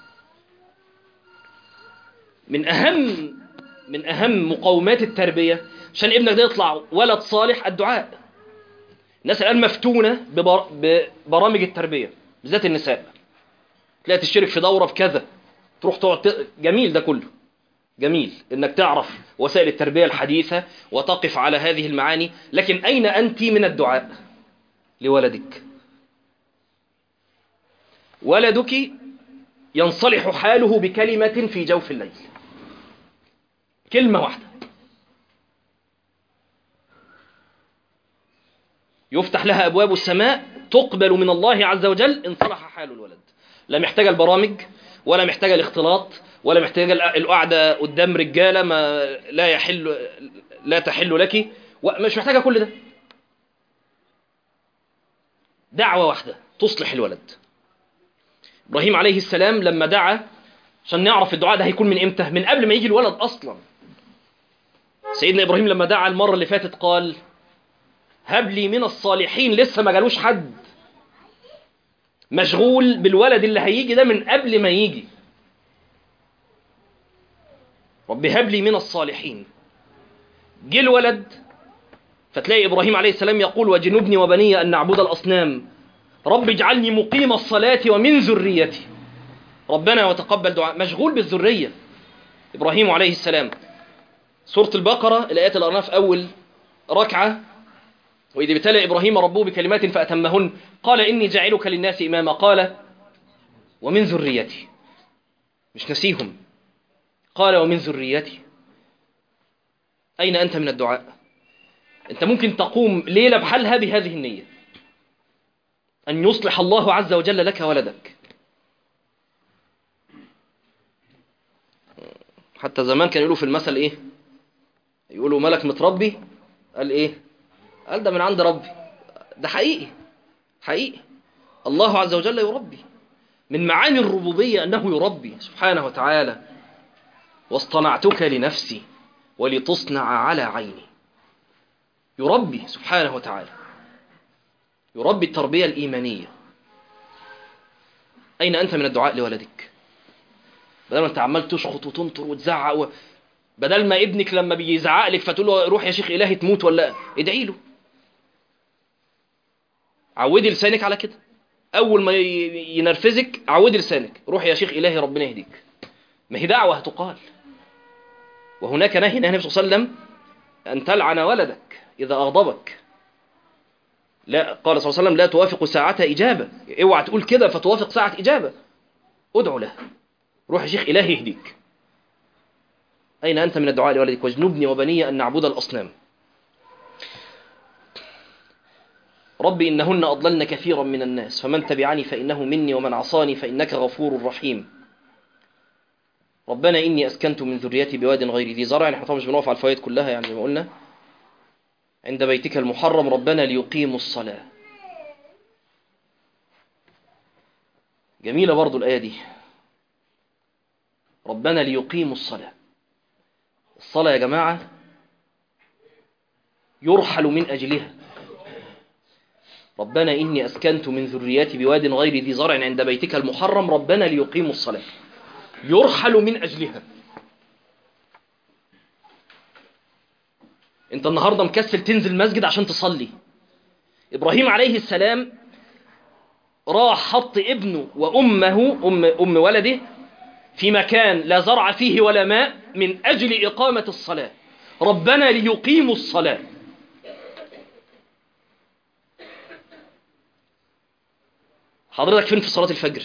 [SPEAKER 1] من اهم من اهم مقومات التربيه عشان ابنك ده يطلع ولد صالح الدعاء الناس الان مفتونه ببر... ببرامج التربيه بالذات النساء تلاقي تشترك في دوره في كذا تروح تقعد ت... جميل ده كله جميل انك تعرف وسائل التربيه الحديثه وتقف على هذه المعاني لكن اين انت من الدعاء لولدك ولدك ينصلح حاله بكلمه في جوف الليل كلمه واحده يفتح لها أبواب السماء تقبل من الله عز وجل إن صلح حال الولد لا محتاجة البرامج ولا محتاجة الاختلاط ولا محتاجة القعدة قدام رجالة ما لا يحل لا تحل لك مش محتاجة كل ده دعوة واحدة تصلح الولد إبراهيم عليه السلام لما دعا عشان نعرف الدعاء ده هيكون من إمتى من قبل ما يجي الولد أصلا سيدنا إبراهيم لما دعا المرة اللي فاتت قال هب لي من الصالحين لسه ما جالوش حد مشغول بالولد اللي هيجي ده من قبل ما يجي رب هب لي من الصالحين جه الولد فتلاقي ابراهيم عليه السلام يقول وجنبني وبني ان نعبد الاصنام رب اجعلني مقيم الصلاه ومن ذريتي ربنا وتقبل دعاء مشغول بالذريه ابراهيم عليه السلام سوره البقره الايات اللي قرناها في اول ركعه وإذ ابتلى إبراهيم ربه بكلمات فأتمهن قال إني جاعلك للناس إماما قال ومن ذريتي مش نسيهم قال ومن ذريتي أين أنت من الدعاء أنت ممكن تقوم ليلة بحالها بهذه النية أن يصلح الله عز وجل لك ولدك حتى زمان كانوا يقولوا في المثل إيه يقولوا ملك متربي قال إيه قال ده من عند ربي ده حقيقي حقيقي الله عز وجل يربي من معاني الربوبية أنه يربي سبحانه وتعالى واصطنعتك لنفسي ولتصنع على عيني يربي سبحانه وتعالى يربي التربية الإيمانية أين أنت من الدعاء لولدك بدل ما أنت عمال تشخط وتنطر وتزعق و... بدل ما ابنك لما بيزعق لك فتقول له روح يا شيخ إلهي تموت ولا ادعي له عودي لسانك على كده اول ما ينرفزك عودي لسانك روح يا شيخ الهي ربنا يهديك ما هي دعوه هتقال وهناك نهي نهي النبي صلى الله عليه وسلم ان تلعن ولدك إذا أغضبك لا قال صلى الله عليه وسلم لا توافق ساعة إجابة اوعى تقول كده فتوافق ساعة إجابة ادعو له روح يا شيخ إلهي يهديك أين أنت من الدعاء لوالدك واجنبني وبني أن نعبد الأصنام رب إنهن أضللن كثيرا من الناس فمن تبعني فإنه مني ومن عصاني فإنك غفور رحيم ربنا إني أسكنت من ذريتي بواد غير ذي زرع احنا طبعا مش بنقف على الفوائد كلها يعني زي ما قلنا عند بيتك المحرم ربنا ليقيموا الصلاة جميلة برضو الآية دي ربنا ليقيموا الصلاة الصلاة يا جماعة يرحل من أجلها ربنا إني أسكنت من ذريتي بواد غير ذي زرع عند بيتك المحرم ربنا ليقيموا الصلاة يرحل من أجلها انت النهاردة مكسل تنزل المسجد عشان تصلي إبراهيم عليه السلام راح حط ابنه وأمه أم, أم ولده في مكان لا زرع فيه ولا ماء من أجل إقامة الصلاة ربنا ليقيموا الصلاة حضرتك فين في صلاة الفجر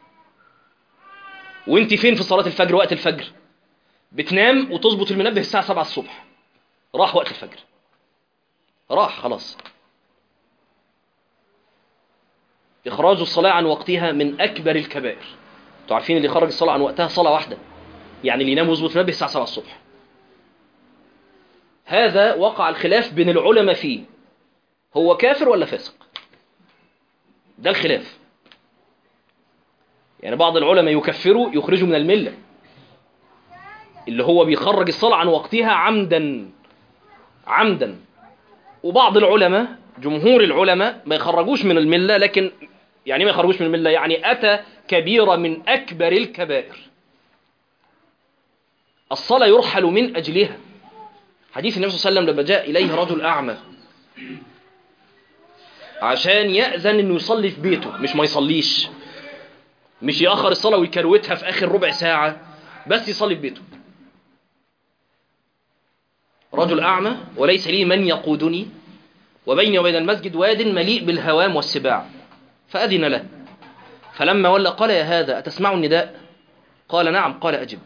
[SPEAKER 1] وانت فين في صلاة الفجر وقت الفجر بتنام وتظبط المنبه الساعة 7 الصبح راح وقت الفجر راح خلاص إخراج الصلاة عن وقتها من أكبر الكبائر انتوا عارفين اللي خرج الصلاة عن وقتها صلاة واحدة يعني اللي ينام ويظبط المنبه الساعة 7 الصبح هذا وقع الخلاف بين العلماء فيه هو كافر ولا فاسق ده الخلاف يعني بعض العلماء يكفروا يخرجوا من الملة اللي هو بيخرج الصلاة عن وقتها عمدا عمدا وبعض العلماء جمهور العلماء ما يخرجوش من الملة لكن يعني ما يخرجوش من الملة يعني أتى كبيرة من أكبر الكبائر الصلاة يرحل من أجلها حديث النبي صلى الله عليه وسلم لما جاء إليه رجل أعمى عشان يأذن إنه يصلي في بيته مش ما يصليش مش يأخر الصلاة ويكروتها في آخر ربع ساعة بس يصلي في بيته رجل أعمى وليس لي من يقودني وبيني وبين المسجد واد مليء بالهوام والسباع فأذن له فلما ولى قال يا هذا أتسمع النداء قال نعم قال أجب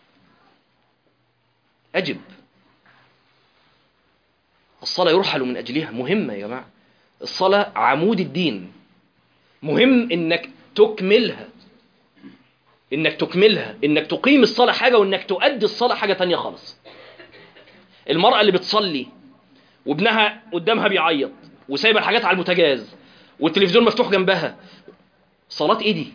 [SPEAKER 1] أجب الصلاة يرحل من أجلها مهمة يا جماعة الصلاة عمود الدين مهم إنك تكملها إنك تكملها إنك تقيم الصلاة حاجة وإنك تؤدي الصلاة حاجة تانية خالص المرأة اللي بتصلي وابنها قدامها بيعيط وسايبه الحاجات على البوتاجاز والتلفزيون مفتوح جنبها صلاة ايه دي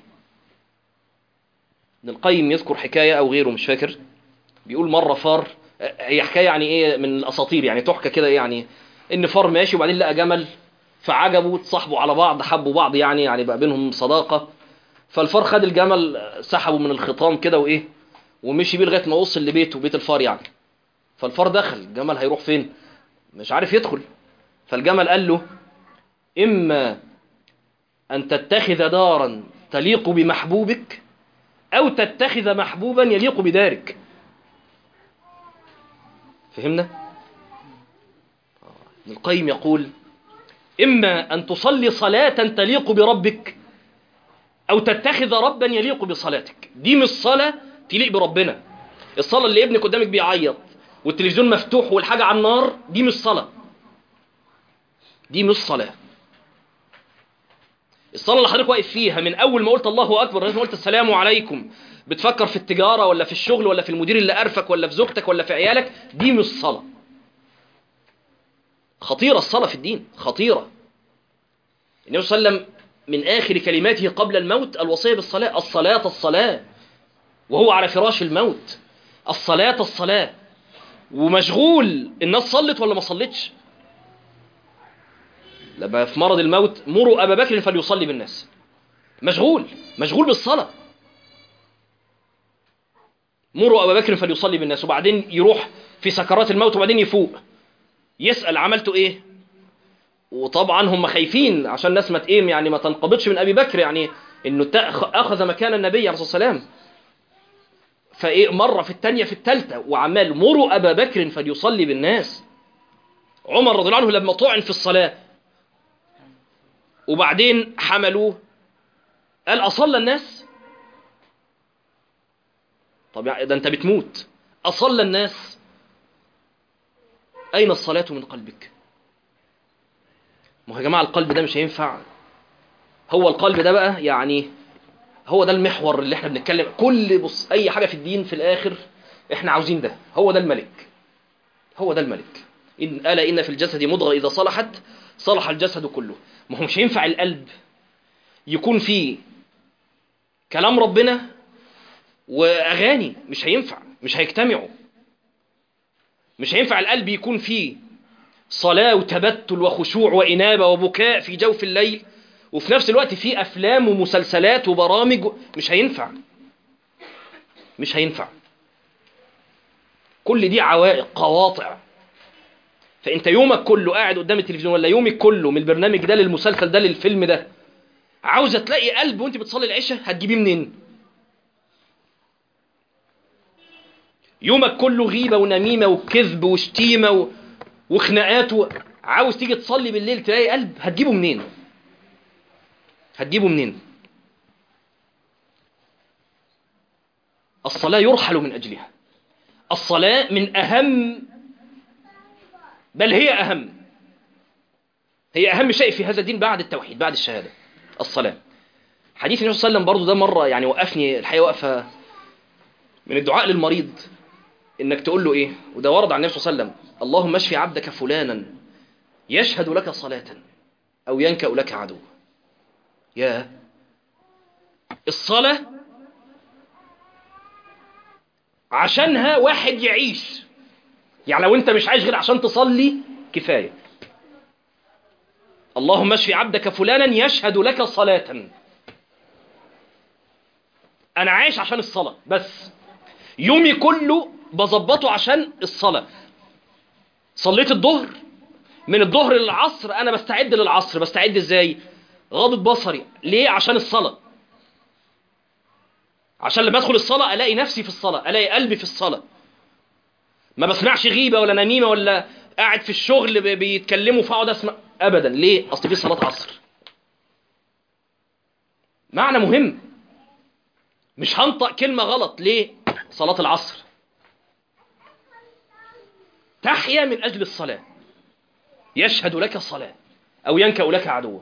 [SPEAKER 1] ابن القيم يذكر حكاية او غيره مش فاكر بيقول مرة فار هي حكاية يعني ايه من الاساطير يعني تحكى كده يعني ان فار ماشي وبعدين لقى جمل فعجبوا تصاحبوا على بعض حبوا بعض يعني يعني بقى بينهم صداقة فالفار خد الجمل سحبه من الخطام كده وايه ومشي بيه لغايه ما وصل لبيته بيت الفار يعني فالفار دخل الجمل هيروح فين مش عارف يدخل فالجمل قال له إما أن تتخذ دارا تليق بمحبوبك أو تتخذ محبوبا يليق بدارك فهمنا؟ ابن القيم يقول إما أن تصلي صلاة تليق بربك أو تتخذ ربا يليق بصلاتك دي مش صلاة تليق بربنا الصلاة اللي ابنك قدامك بيعيط والتلفزيون مفتوح والحاجة على النار دي مش صلاة دي مش صلاة الصلاة اللي حضرتك واقف فيها من أول ما قلت الله أكبر لغاية ما قلت السلام عليكم بتفكر في التجارة ولا في الشغل ولا في المدير اللي قرفك ولا في زوجتك ولا في عيالك دي مش صلاة خطيرة الصلاة في الدين خطيرة النبي صلى الله عليه وسلم من آخر كلماته قبل الموت الوصية بالصلاة الصلاة الصلاة وهو على فراش الموت الصلاة الصلاة ومشغول الناس صلت ولا ما صلتش لما في مرض الموت مروا أبا بكر فليصلي بالناس مشغول مشغول بالصلاة مروا أبا بكر فليصلي بالناس وبعدين يروح في سكرات الموت وبعدين يفوق يسأل عملته إيه وطبعا هم خايفين عشان الناس ما تقيم يعني ما تنقبضش من أبي بكر يعني إنه أخذ مكان النبي عليه الصلاة والسلام فايه مره في الثانيه في الثالثه وعمال مروا ابا بكر فليصلي بالناس عمر رضي الله عنه لما طعن في الصلاة وبعدين حملوه قال أصلى الناس طب يعني ده أنت بتموت أصلى الناس أين الصلاة من قلبك ما هو يا جماعة القلب ده مش هينفع هو القلب ده بقى يعني هو ده المحور اللي احنا بنتكلم كل بص اي حاجة في الدين في الاخر احنا عاوزين ده هو ده الملك هو ده الملك إن ألا إن في الجسد مضغة إذا صلحت صلح الجسد كله ما هو مش هينفع القلب يكون فيه كلام ربنا وأغاني مش هينفع مش هيجتمعوا مش هينفع القلب يكون فيه صلاة وتبتل وخشوع وإنابة وبكاء في جوف الليل وفي نفس الوقت فيه أفلام ومسلسلات وبرامج مش هينفع مش هينفع كل دي عوائق قواطع فانت يومك كله قاعد قدام التلفزيون ولا يومك كله من البرنامج ده للمسلسل ده للفيلم ده عاوزه تلاقي قلب وانت بتصلي العشاء هتجيبيه منين يومك كله غيبه ونميمه وكذب وشتيمه و... وخناقات و... عاوز تيجي تصلي بالليل تلاقي قلب هتجيبه منين هتجيبه منين الصلاه يرحل من اجلها الصلاه من اهم بل هي أهم هي أهم شيء في هذا الدين بعد التوحيد بعد الشهادة الصلاة حديث النبي صلى الله عليه وسلم برضو ده مرة يعني وقفني الحقيقة وقفة من الدعاء للمريض إنك تقول له إيه وده ورد عن النبي صلى الله عليه وسلم اللهم اشفي عبدك فلانا يشهد لك صلاة أو ينكأ لك عدو يا الصلاة عشانها واحد يعيش يعني لو انت مش عايش غير عشان تصلي كفاية اللهم اشفي عبدك فلانا يشهد لك صلاة انا عايش عشان الصلاة بس يومي كله بظبطه عشان الصلاة صليت الظهر من الظهر للعصر انا بستعد للعصر بستعد ازاي غاضب بصري ليه عشان الصلاة عشان لما ادخل الصلاة الاقي نفسي في الصلاة الاقي قلبي في الصلاة ما بسمعش غيبة ولا نميمة ولا قاعد في الشغل بيتكلموا فاقعد اسمع ابدا ليه اصل في صلاة عصر معنى مهم مش هنطق كلمة غلط ليه صلاة العصر تحيا من اجل الصلاة يشهد لك الصلاة او ينكأ لك عدوا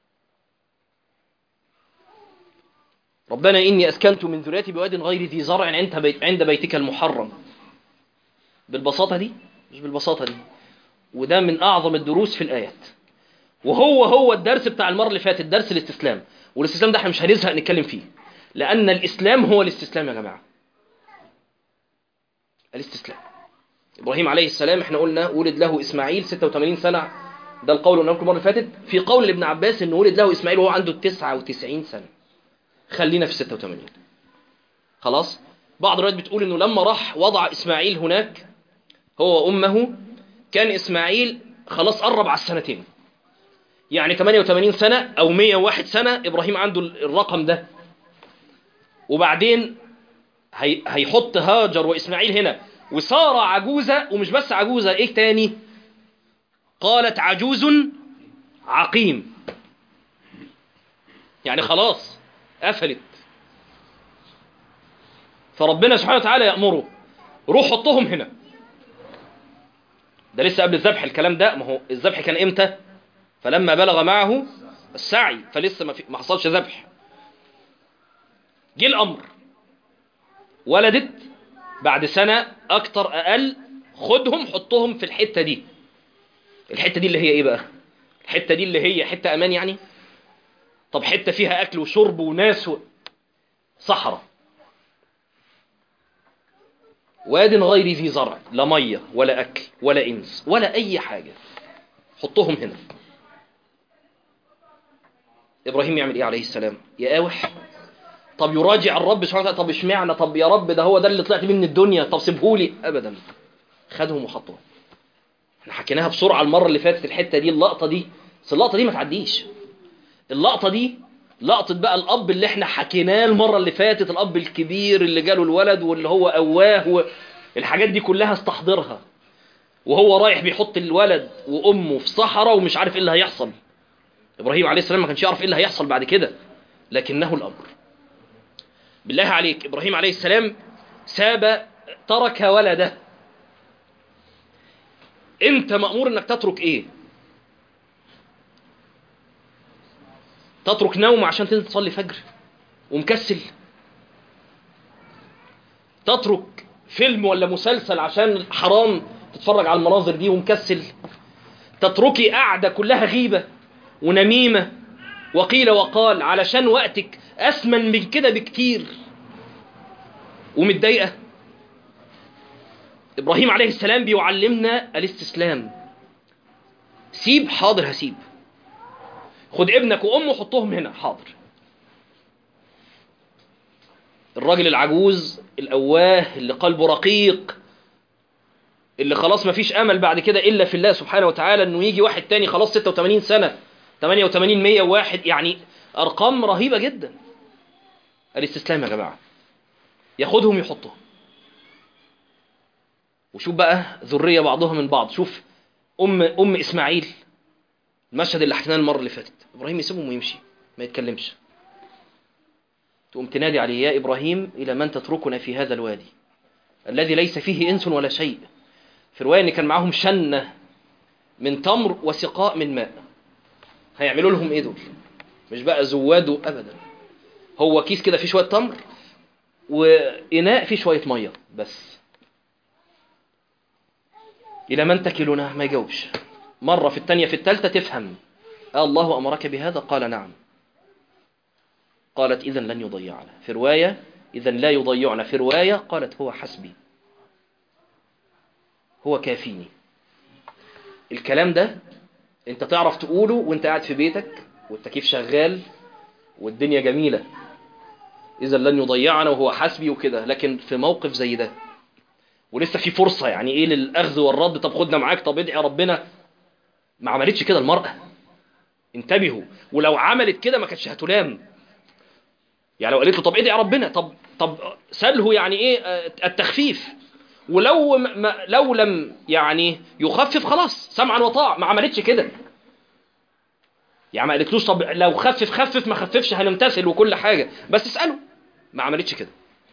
[SPEAKER 1] ربنا إني أسكنت من ذريتي بواد غير ذي زرع عند بيتك المحرم بالبساطة دي مش بالبساطة دي وده من أعظم الدروس في الآيات وهو هو الدرس بتاع المرة اللي فاتت درس الاستسلام والاستسلام ده احنا مش هنزهق نتكلم فيه لأن الإسلام هو الاستسلام يا جماعة الاستسلام إبراهيم عليه السلام احنا قلنا ولد له إسماعيل 86 سنة ده القول اللي المرة اللي فاتت في قول لابن عباس إنه ولد له إسماعيل وهو عنده 99 سنة خلينا في 86 خلاص بعض الروايات بتقول إنه لما راح وضع إسماعيل هناك هو وأمه كان إسماعيل خلاص قرب على السنتين يعني 88 سنة أو 101 سنة إبراهيم عنده الرقم ده وبعدين هي هيحط هاجر وإسماعيل هنا وسارة عجوزة ومش بس عجوزة إيه تاني قالت عجوز عقيم يعني خلاص قفلت فربنا سبحانه وتعالى يأمره روح حطهم هنا ده لسه قبل الذبح الكلام ده ما هو الذبح كان امتى فلما بلغ معه السعي فلسه ما, في ما حصلش ذبح جه الامر ولدت بعد سنة اكتر اقل خدهم حطهم في الحتة دي الحتة دي اللي هي ايه بقى الحتة دي اللي هي حتة امان يعني طب حتة فيها اكل وشرب وناس و... صحراء واد غير ذي زرع لا ميه ولا اكل ولا انس ولا اي حاجه حطهم هنا ابراهيم يعمل ايه عليه السلام يقاوح طب يراجع الرب سبحانه وتعالى طب اشمعنى طب يا رب ده هو ده اللي طلعت بيه من الدنيا طب سيبهولي ابدا خدهم وحطهم احنا حكيناها بسرعه المره اللي فاتت الحته دي اللقطه دي بس اللقطه دي ما تعديش اللقطه دي لقطة بقى الأب اللي احنا حكيناه المرة اللي فاتت الأب الكبير اللي جاله الولد واللي هو أواه الحاجات دي كلها استحضرها وهو رايح بيحط الولد وامه في صحراء ومش عارف ايه اللي هيحصل ابراهيم عليه السلام ما كانش يعرف ايه اللي هيحصل بعد كده لكنه الامر بالله عليك ابراهيم عليه السلام ساب ترك ولده انت مأمور انك تترك ايه تترك نوم عشان تنزل تصلي فجر ومكسل تترك فيلم ولا مسلسل عشان حرام تتفرج على المناظر دي ومكسل تتركي قاعدة كلها غيبة ونميمة وقيل وقال علشان وقتك أثمن من كده بكتير ومتضايقة إبراهيم عليه السلام بيعلمنا الاستسلام سيب حاضر هسيب خد ابنك وأمه حطهم هنا حاضر الراجل العجوز الأواه اللي قلبه رقيق اللي خلاص ما فيش أمل بعد كده إلا في الله سبحانه وتعالى إنه يجي واحد تاني خلاص 86 سنة 88 101 يعني أرقام رهيبة جدا الاستسلام يا جماعة ياخدهم يحطهم وشوف بقى ذرية بعضها من بعض شوف أم أم إسماعيل المشهد اللي حكيناه المرة اللي فاتت إبراهيم يسيبهم ويمشي ما يتكلمش تقوم تنادي عليه يا إبراهيم إلى من تتركنا في هذا الوادي الذي ليس فيه إنس ولا شيء في رواية إن كان معاهم شنة من تمر وسقاء من ماء هيعملوا لهم إيه دول مش بقى زواد أبدا هو كيس كده فيه شوية تمر وإناء فيه شوية مية بس إلى من تكلنا ما يجاوبش مرة في الثانية في الثالثة تفهم آه الله أمرك بهذا قال نعم قالت إذا لن يضيعنا في رواية إذا لا يضيعنا في رواية قالت هو حسبي هو كافيني الكلام ده انت تعرف تقوله وانت قاعد في بيتك والتكييف شغال والدنيا جميلة إذا لن يضيعنا وهو حسبي وكده لكن في موقف زي ده ولسه في فرصة يعني ايه للأخذ والرد طب خدنا معاك طب ادعي ربنا ما عملتش كده المرأة انتبهوا ولو عملت كده ما كانتش هتلام يعني لو قالت له طب ادعي ربنا طب طب سله يعني ايه التخفيف ولو ما لو لم يعني يخفف خلاص سمعا وطاعة ما عملتش كده يعني ما قالتلوش طب لو خفف خفف ما خففش هنمتثل وكل حاجة بس اسأله ما عملتش كده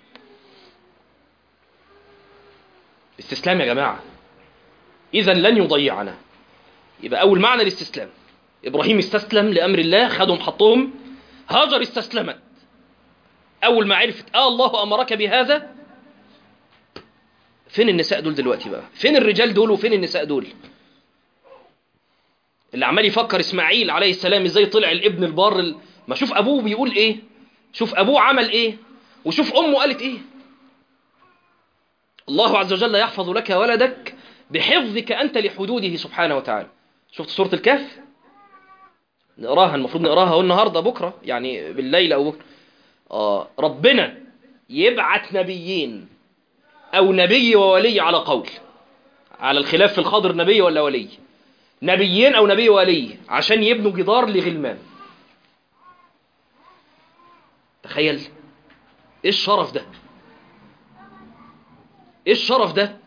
[SPEAKER 1] استسلام يا جماعة إذا لن يضيعنا يبقى أول معنى الاستسلام إبراهيم استسلم لأمر الله خدهم حطهم هاجر استسلمت أول ما عرفت آه الله أمرك بهذا فين النساء دول دلوقتي بقى فين الرجال دول وفين النساء دول اللي عمال يفكر إسماعيل عليه السلام إزاي طلع الابن البار ال... ما شوف أبوه بيقول إيه شوف أبوه عمل إيه وشوف أمه قالت إيه الله عز وجل يحفظ لك ولدك بحفظك أنت لحدوده سبحانه وتعالى شفت سورة الكهف نقراها المفروض نقراها النهاردة بكرة يعني بالليل أو بكرة آه ربنا يبعت نبيين أو نبي وولي على قول على الخلاف في الخضر نبي ولا ولي نبيين أو نبي ولي عشان يبنوا جدار لغلمان تخيل ايه الشرف ده ايه الشرف ده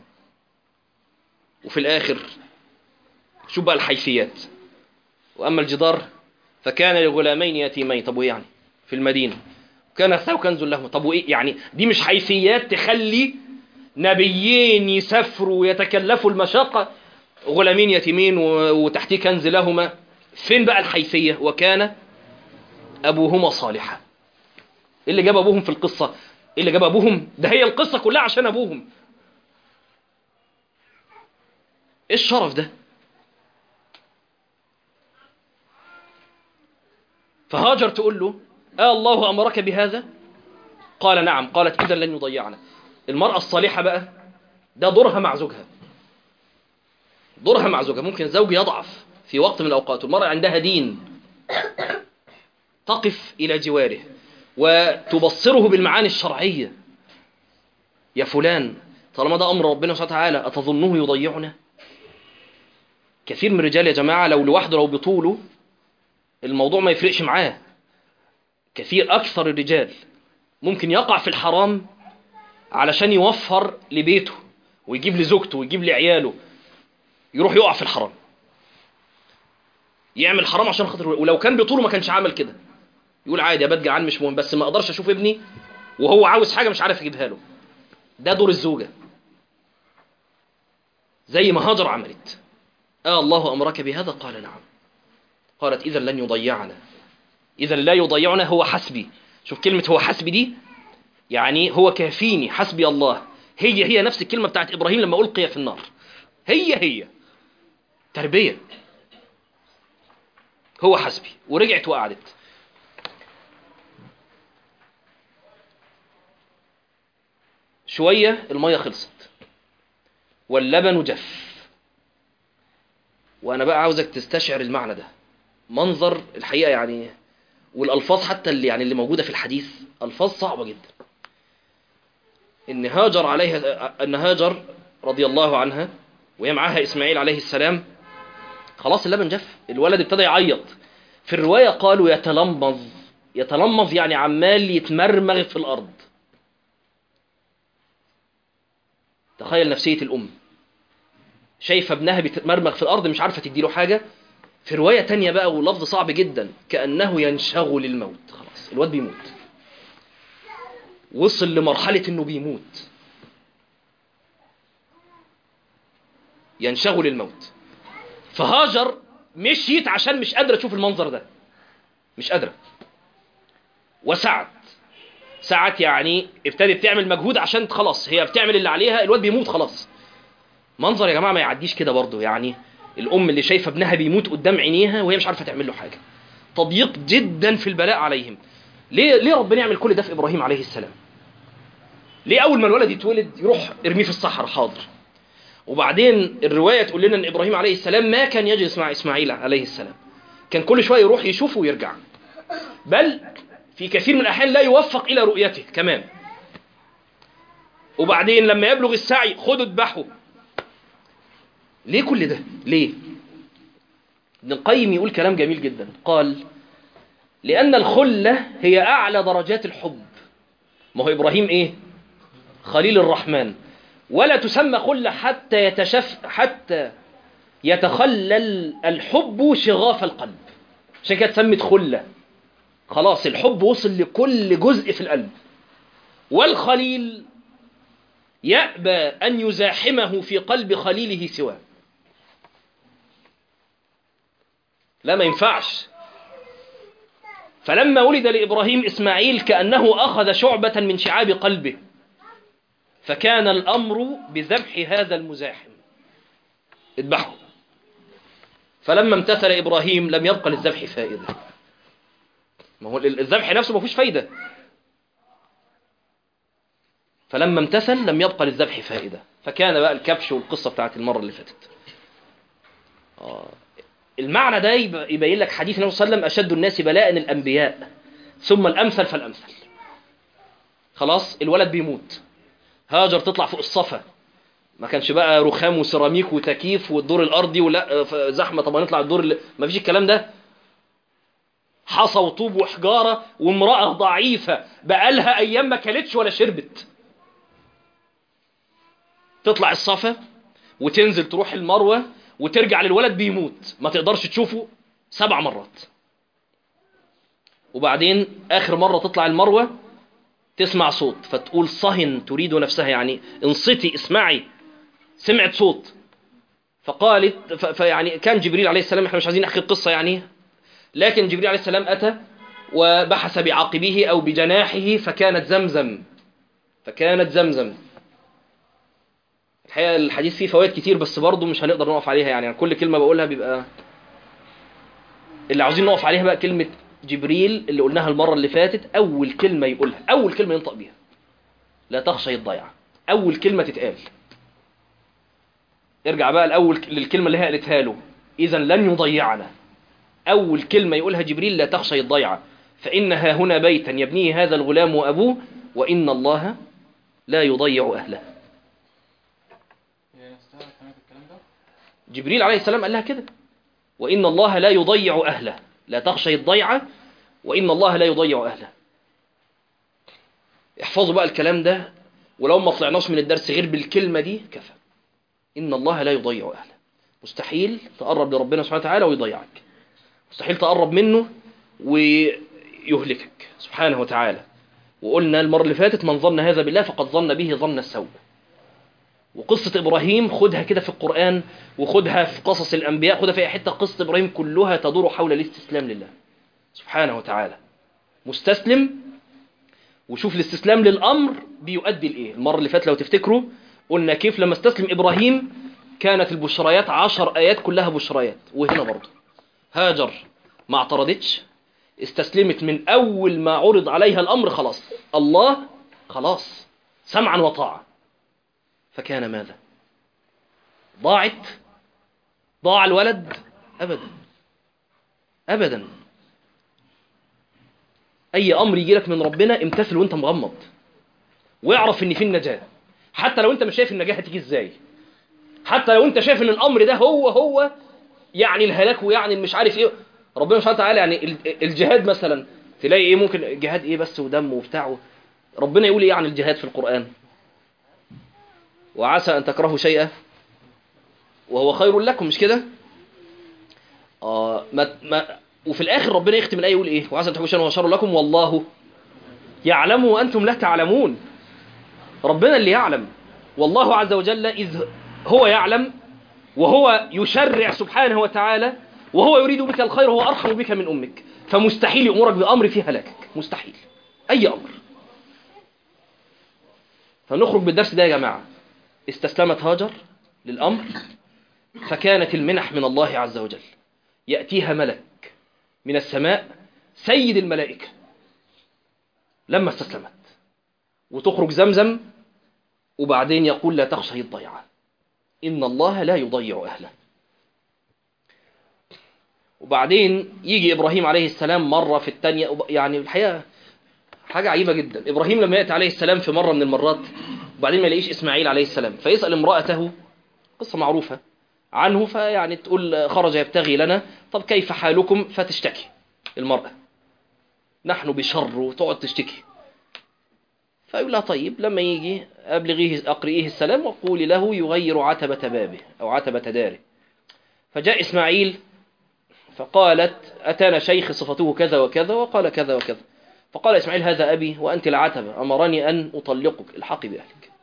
[SPEAKER 1] وفي الاخر شوف بقى الحيثيات واما الجدار فكان لغلامين يتيمين طب وايه يعني في المدينه كان ثاو كنز لهما طب وايه يعني دي مش حيثيات تخلي نبيين يسافروا ويتكلفوا المشقه غلامين يتيمين وتحتيه كنز لهما فين بقى الحيثيه وكان ابوهما صالحا ايه اللي جاب ابوهم في القصه ايه اللي جاب ابوهم ده هي القصه كلها عشان ابوهم ايه الشرف ده فهاجر تقول له آه الله أمرك بهذا قال نعم قالت إذا لن يضيعنا المرأة الصالحة بقى ده دورها مع زوجها دورها مع زوجها ممكن الزوج يضعف في وقت من الأوقات والمرأة عندها دين تقف إلى جواره وتبصره بالمعاني الشرعية يا فلان طالما ده أمر ربنا سبحانه وتعالى أتظنه يضيعنا كثير من الرجال يا جماعة لو لوحده لو بطوله الموضوع ما يفرقش معاه كثير أكثر الرجال ممكن يقع في الحرام علشان يوفر لبيته ويجيب لزوجته ويجيب لعياله يروح يقع في الحرام يعمل حرام عشان خاطر ولو كان بطوله ما كانش عمل كده يقول عادي ابات جعان مش مهم بس ما اقدرش اشوف ابني وهو عاوز حاجه مش عارف يجيبها له ده دور الزوجه زي ما هاجر عملت آه الله امرك بهذا قال نعم قالت اذا لن يضيعنا اذا لا يضيعنا هو حسبي شوف كلمه هو حسبي دي يعني هو كافيني حسبي الله هي هي نفس الكلمه بتاعت ابراهيم لما القي في النار هي هي تربيه هو حسبي ورجعت وقعدت شوية المية خلصت واللبن جف وأنا بقى عاوزك تستشعر المعنى ده منظر الحقيقة يعني والألفاظ حتى اللي يعني اللي موجودة في الحديث ألفاظ صعبة جدا إن هاجر عليها أن هاجر رضي الله عنها وهي معاها إسماعيل عليه السلام خلاص اللبن جف الولد ابتدى يعيط في الرواية قالوا يتلمظ يتلمظ يعني عمال يتمرمغ في الأرض تخيل نفسية الأم شايفة ابنها بيتمرمغ في الأرض مش عارفة تديله حاجة في رواية تانية بقى ولفظ صعب جدا كأنه ينشغل الموت خلاص الواد بيموت وصل لمرحلة انه بيموت ينشغل الموت فهاجر مشيت عشان مش قادرة تشوف المنظر ده مش قادرة وسعت ساعات يعني ابتدت تعمل مجهود عشان خلاص هي بتعمل اللي عليها الواد بيموت خلاص منظر يا جماعة ما يعديش كده برضه يعني الأم اللي شايفة ابنها بيموت قدام عينيها وهي مش عارفة تعمل له حاجة تضييق جدا في البلاء عليهم ليه ليه ربنا يعمل كل ده في إبراهيم عليه السلام ليه أول ما الولد يتولد يروح ارميه في الصحراء حاضر وبعدين الرواية تقول لنا أن إبراهيم عليه السلام ما كان يجلس مع إسماعيل عليه السلام كان كل شوية يروح يشوفه ويرجع بل في كثير من الأحيان لا يوفق إلى رؤيته كمان وبعدين لما يبلغ السعي خدوا اذبحوا ليه كل ده ليه ابن القيم يقول كلام جميل جدا قال لأن الخلة هي أعلى درجات الحب ما هو إبراهيم إيه خليل الرحمن ولا تسمى خلة حتى يتشف حتى يتخلل الحب شغاف القلب عشان كده اتسمت خلة خلاص الحب وصل لكل جزء في القلب والخليل يأبى أن يزاحمه في قلب خليله سواه لا ما ينفعش فلما ولد لإبراهيم إسماعيل كأنه أخذ شعبة من شعاب قلبه فكان الأمر بذبح هذا المزاحم اذبحه فلما امتثل إبراهيم لم يبقى للذبح فائدة ما هو الذبح نفسه ما فيهوش فايدة فلما امتثل لم يبقى للذبح فائدة فكان بقى الكبش والقصة بتاعت المرة اللي فاتت آه. المعنى ده يبين لك حديث النبي صلى الله عليه وسلم أشد الناس بلاء الأنبياء ثم الأمثل فالأمثل خلاص الولد بيموت هاجر تطلع فوق الصفا ما كانش بقى رخام وسيراميك وتكييف والدور الأرضي ولا زحمة طب هنطلع الدور اللي... ما فيش الكلام ده حصى وطوب وحجارة وامرأة ضعيفة بقالها أيام ما كلتش ولا شربت تطلع الصفا وتنزل تروح المروة وترجع للولد بيموت ما تقدرش تشوفه سبع مرات وبعدين آخر مرة تطلع المروة تسمع صوت فتقول صهن تريد نفسها يعني انصتي اسمعي سمعت صوت فقالت فيعني كان جبريل عليه السلام احنا مش عايزين نحكي القصة يعني لكن جبريل عليه السلام أتى وبحث بعقبه أو بجناحه فكانت زمزم فكانت زمزم الحقيقة الحديث فيه فوائد كتير بس برضه مش هنقدر نقف عليها يعني, يعني كل كلمة بقولها بيبقى اللي عاوزين نقف عليها بقى كلمة جبريل اللي قلناها المرة اللي فاتت أول كلمة يقولها أول كلمة ينطق بيها لا تخشى الضيعة أول كلمة تتقال ارجع بقى الأول للكلمة اللي هي قالتها له إذا لن يضيعنا أول كلمة يقولها جبريل لا تخشى الضيعة فإنها هنا بيتا يبنيه هذا الغلام وأبوه وإن الله لا يضيع أهله جبريل عليه السلام قال لها كده وإن الله لا يضيع أهله لا تخشى الضيعة وإن الله لا يضيع أهله احفظوا بقى الكلام ده ولو ما طلعناش من الدرس غير بالكلمة دي كفى إن الله لا يضيع أهله مستحيل تقرب لربنا سبحانه وتعالى ويضيعك مستحيل تقرب منه ويهلكك سبحانه وتعالى وقلنا المرة اللي فاتت من ظن هذا بالله فقد ظن به ظن السوء وقصة إبراهيم خدها كده في القرآن وخدها في قصص الأنبياء خدها في أي حتة قصة إبراهيم كلها تدور حول الاستسلام لله سبحانه وتعالى مستسلم وشوف الاستسلام للأمر بيؤدي لإيه المرة اللي فاتت لو تفتكروا قلنا كيف لما استسلم إبراهيم كانت البشريات عشر آيات كلها بشريات وهنا برضه هاجر ما اعترضتش استسلمت من أول ما عرض عليها الأمر خلاص الله خلاص سمعا وطاعة فكان ماذا ضاعت ضاع الولد أبدا أبدا أي أمر يجي لك من ربنا امتثل وانت مغمض واعرف ان في النجاة حتى لو انت مش شايف النجاة هتيجي ازاي حتى لو انت شايف ان الامر ده هو هو يعني الهلاك ويعني مش عارف ايه ربنا سبحانه وتعالى يعني ال- الجهاد مثلا تلاقي ايه ممكن جهاد ايه بس ودم وبتاع ربنا يقول ايه عن الجهاد في القرآن وعسى ان تكرهوا شيئا وهو خير لكم مش كده اه ما ما وفي الاخر ربنا يختم الايه يقول ايه وعسى ان تحبوا شيئا وهو شر لكم والله يعلم وانتم لا تعلمون ربنا اللي يعلم والله عز وجل اذ هو يعلم وهو يشرع سبحانه وتعالى وهو يريد بك الخير وهو ارحم بك من امك فمستحيل يامرك بامر فيه هلاكك مستحيل اي امر فنخرج بالدرس ده يا جماعه استسلمت هاجر للامر فكانت المنح من الله عز وجل ياتيها ملك من السماء سيد الملائكه لما استسلمت وتخرج زمزم وبعدين يقول لا تخشى الضيعه إن الله لا يضيع أهله وبعدين يجي إبراهيم عليه السلام مرة في الثانية يعني الحقيقة حاجة عجيبة جدا إبراهيم لما يأتي عليه السلام في مرة من المرات وبعدين ما يلاقيش إسماعيل عليه السلام فيسأل امرأته قصة معروفة عنه فيعني تقول خرج يبتغي لنا طب كيف حالكم فتشتكي المرأة نحن بشر وتقعد تشتكي فيقول لها طيب لما يجي أبلغيه أقرئيه السلام وقولي له يغير عتبة بابه أو عتبة داره فجاء إسماعيل فقالت أتانا شيخ صفته كذا وكذا وقال كذا وكذا فقال إسماعيل هذا أبي وأنت العتبة أمرني أن أطلقك الحقي بأهلك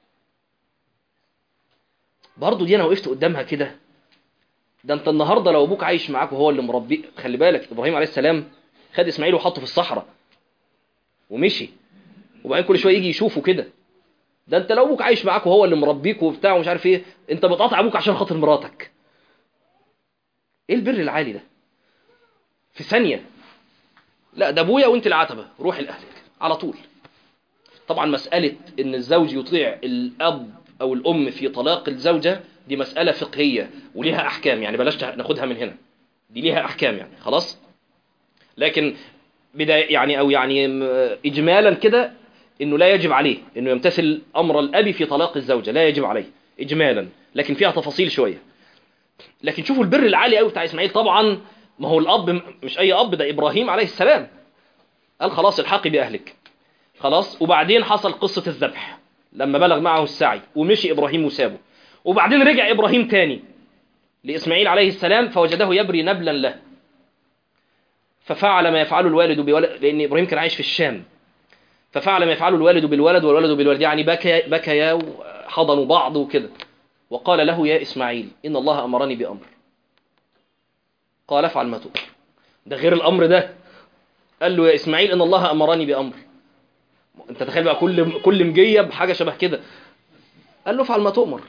[SPEAKER 1] برضو دي أنا وقفت قدامها كده ده أنت النهاردة لو أبوك عايش معاك وهو اللي مربي خلي بالك إبراهيم عليه السلام خد إسماعيل وحطه في الصحراء ومشي وبعدين كل شويه يجي يشوفه كده ده انت لو ابوك عايش معاك وهو اللي مربيك وبتاع ومش عارف ايه انت بتقاطع ابوك عشان خاطر مراتك ايه البر العالي ده في ثانيه لا ده ابويا وانت العتبه روحي لاهلك على طول طبعا مساله ان الزوج يطيع الاب او الام في طلاق الزوجه دي مساله فقهيه وليها احكام يعني بلاش ناخدها من هنا دي ليها احكام يعني خلاص لكن بداية يعني او يعني اجمالا كده انه لا يجب عليه انه يمتثل امر الاب في طلاق الزوجه لا يجب عليه اجمالا لكن فيها تفاصيل شويه لكن شوفوا البر العالي قوي بتاع اسماعيل طبعا ما هو الاب مش اي اب ده ابراهيم عليه السلام قال خلاص الحقي باهلك خلاص وبعدين حصل قصه الذبح لما بلغ معه السعي ومشي ابراهيم وسابه وبعدين رجع ابراهيم تاني لاسماعيل عليه السلام فوجده يبري نبلا له ففعل ما يفعله الوالد بولد لان ابراهيم كان عايش في الشام ففعل ما يفعله الوالد بالولد والولد بالولد يعني بكى بكيا وحضنوا بعض وكده وقال له يا اسماعيل ان الله امرني بامر قال افعل ما تؤمر ده غير الامر ده قال له يا اسماعيل ان الله امرني بامر انت تخيل بقى كل كل مجيه بحاجه شبه كده قال له افعل ما تؤمر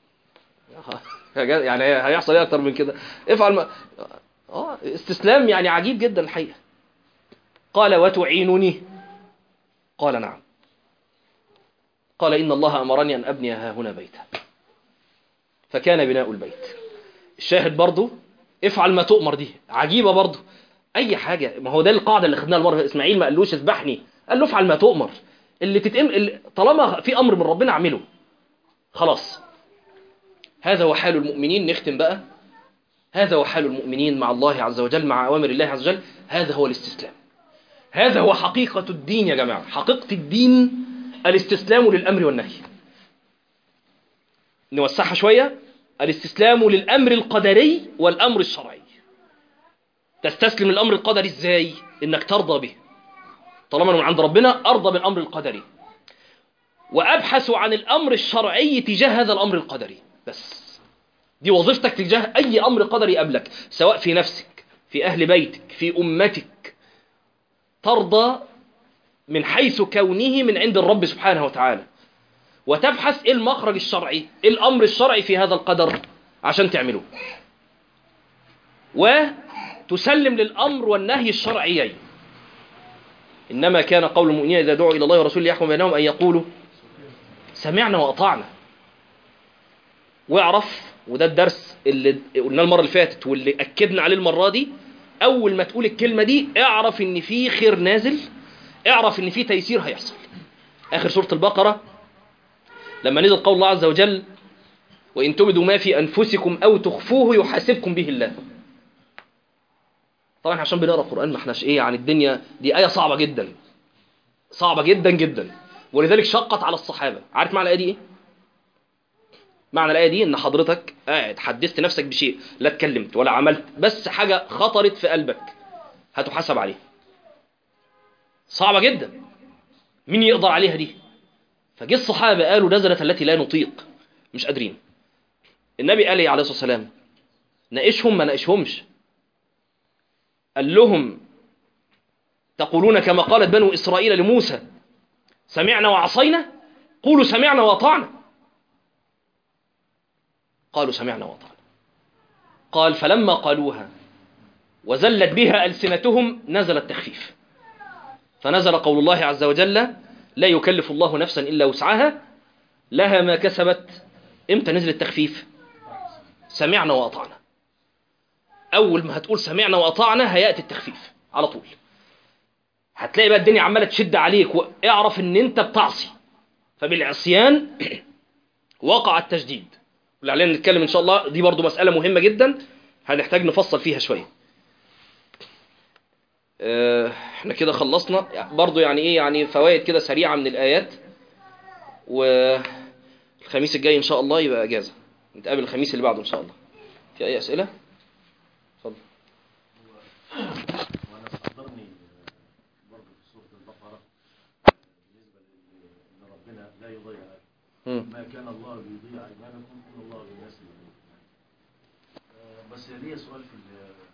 [SPEAKER 1] يعني هيحصل ايه اكتر من كده افعل ما اه استسلام يعني عجيب جدا الحقيقه قال وتعينني قال نعم قال إن الله أمرني أن أبني ها هنا بيتا فكان بناء البيت الشاهد برضو افعل ما تؤمر دي عجيبة برضو أي حاجة ما هو ده القاعدة اللي خدناها المرة إسماعيل ما قالوش اذبحني قال له افعل ما تؤمر اللي تتم اللي طالما في أمر من ربنا اعمله خلاص هذا هو حال المؤمنين نختم بقى هذا هو حال المؤمنين مع الله عز وجل مع أوامر الله عز وجل هذا هو الاستسلام هذا هو حقيقة الدين يا جماعة حقيقة الدين الاستسلام للأمر والنهي نوسعها شوية الاستسلام للأمر القدري والأمر الشرعي تستسلم للأمر القدري ازاي انك ترضى به طالما من عند ربنا ارضى بالأمر القدري وابحث عن الأمر الشرعي تجاه هذا الأمر القدري بس دي وظيفتك تجاه أي أمر قدري يقابلك سواء في نفسك في أهل بيتك في أمتك ترضى من حيث كونه من عند الرب سبحانه وتعالى وتبحث ايه المخرج الشرعي ايه الامر الشرعي في هذا القدر عشان تعمله وتسلم للامر والنهي الشرعيين انما كان قول المؤمنين اذا دعوا الى الله ورسوله يحكم بينهم ان يقولوا سمعنا واطعنا واعرف وده الدرس اللي قلناه المره اللي فاتت واللي اكدنا عليه المره دي اول ما تقول الكلمه دي اعرف ان في خير نازل اعرف ان في تيسير هيحصل اخر سوره البقره لما نزل قول الله عز وجل وإن تبدوا ما في أنفسكم أو تخفوه يحاسبكم به الله طبعا عشان بنقرأ القرآن ما احناش ايه يعني الدنيا دي آية صعبة جدا صعبة جدا جدا ولذلك شقت على الصحابة عارف معنى الآية دي ايه معنى الآية دي ان حضرتك قاعد حدثت نفسك بشيء لا اتكلمت ولا عملت بس حاجة خطرت في قلبك هتحاسب عليه صعبة جدا مين يقدر عليها دي فجه الصحابة قالوا نزلت التي لا نطيق مش قادرين النبي قال ايه عليه الصلاة والسلام ناقشهم ما ناقشهمش قال لهم تقولون كما قالت بنو إسرائيل لموسى سمعنا وعصينا قولوا سمعنا وأطعنا قالوا سمعنا وأطعنا قال فلما قالوها وزلت بها ألسنتهم نزل التخفيف فنزل قول الله عز وجل لا يكلف الله نفسا إلا وسعها لها ما كسبت امتى نزل التخفيف سمعنا وأطعنا أول ما هتقول سمعنا وأطعنا هيأتي التخفيف على طول هتلاقي بقى الدنيا عمالة تشد عليك واعرف ان انت بتعصي فبالعصيان وقع التجديد واللي علينا نتكلم ان شاء الله دي برضو مسألة مهمة جدا هنحتاج نفصل فيها شوية احنا كده خلصنا برضو يعني ايه يعني فوائد كده سريعة من الآيات والخميس الجاي ان شاء الله يبقى اجازة نتقابل الخميس اللي بعده ان شاء الله في اي اسئلة اتفضل
[SPEAKER 2] وانا استحضرني برضه في سوره البقره بالنسبه ان ربنا لا يضيع
[SPEAKER 1] مم.
[SPEAKER 2] ما كان الله ليضيع ايمانكم ان الله بالناس لرؤوف. آه، بس ليا سؤال في ال-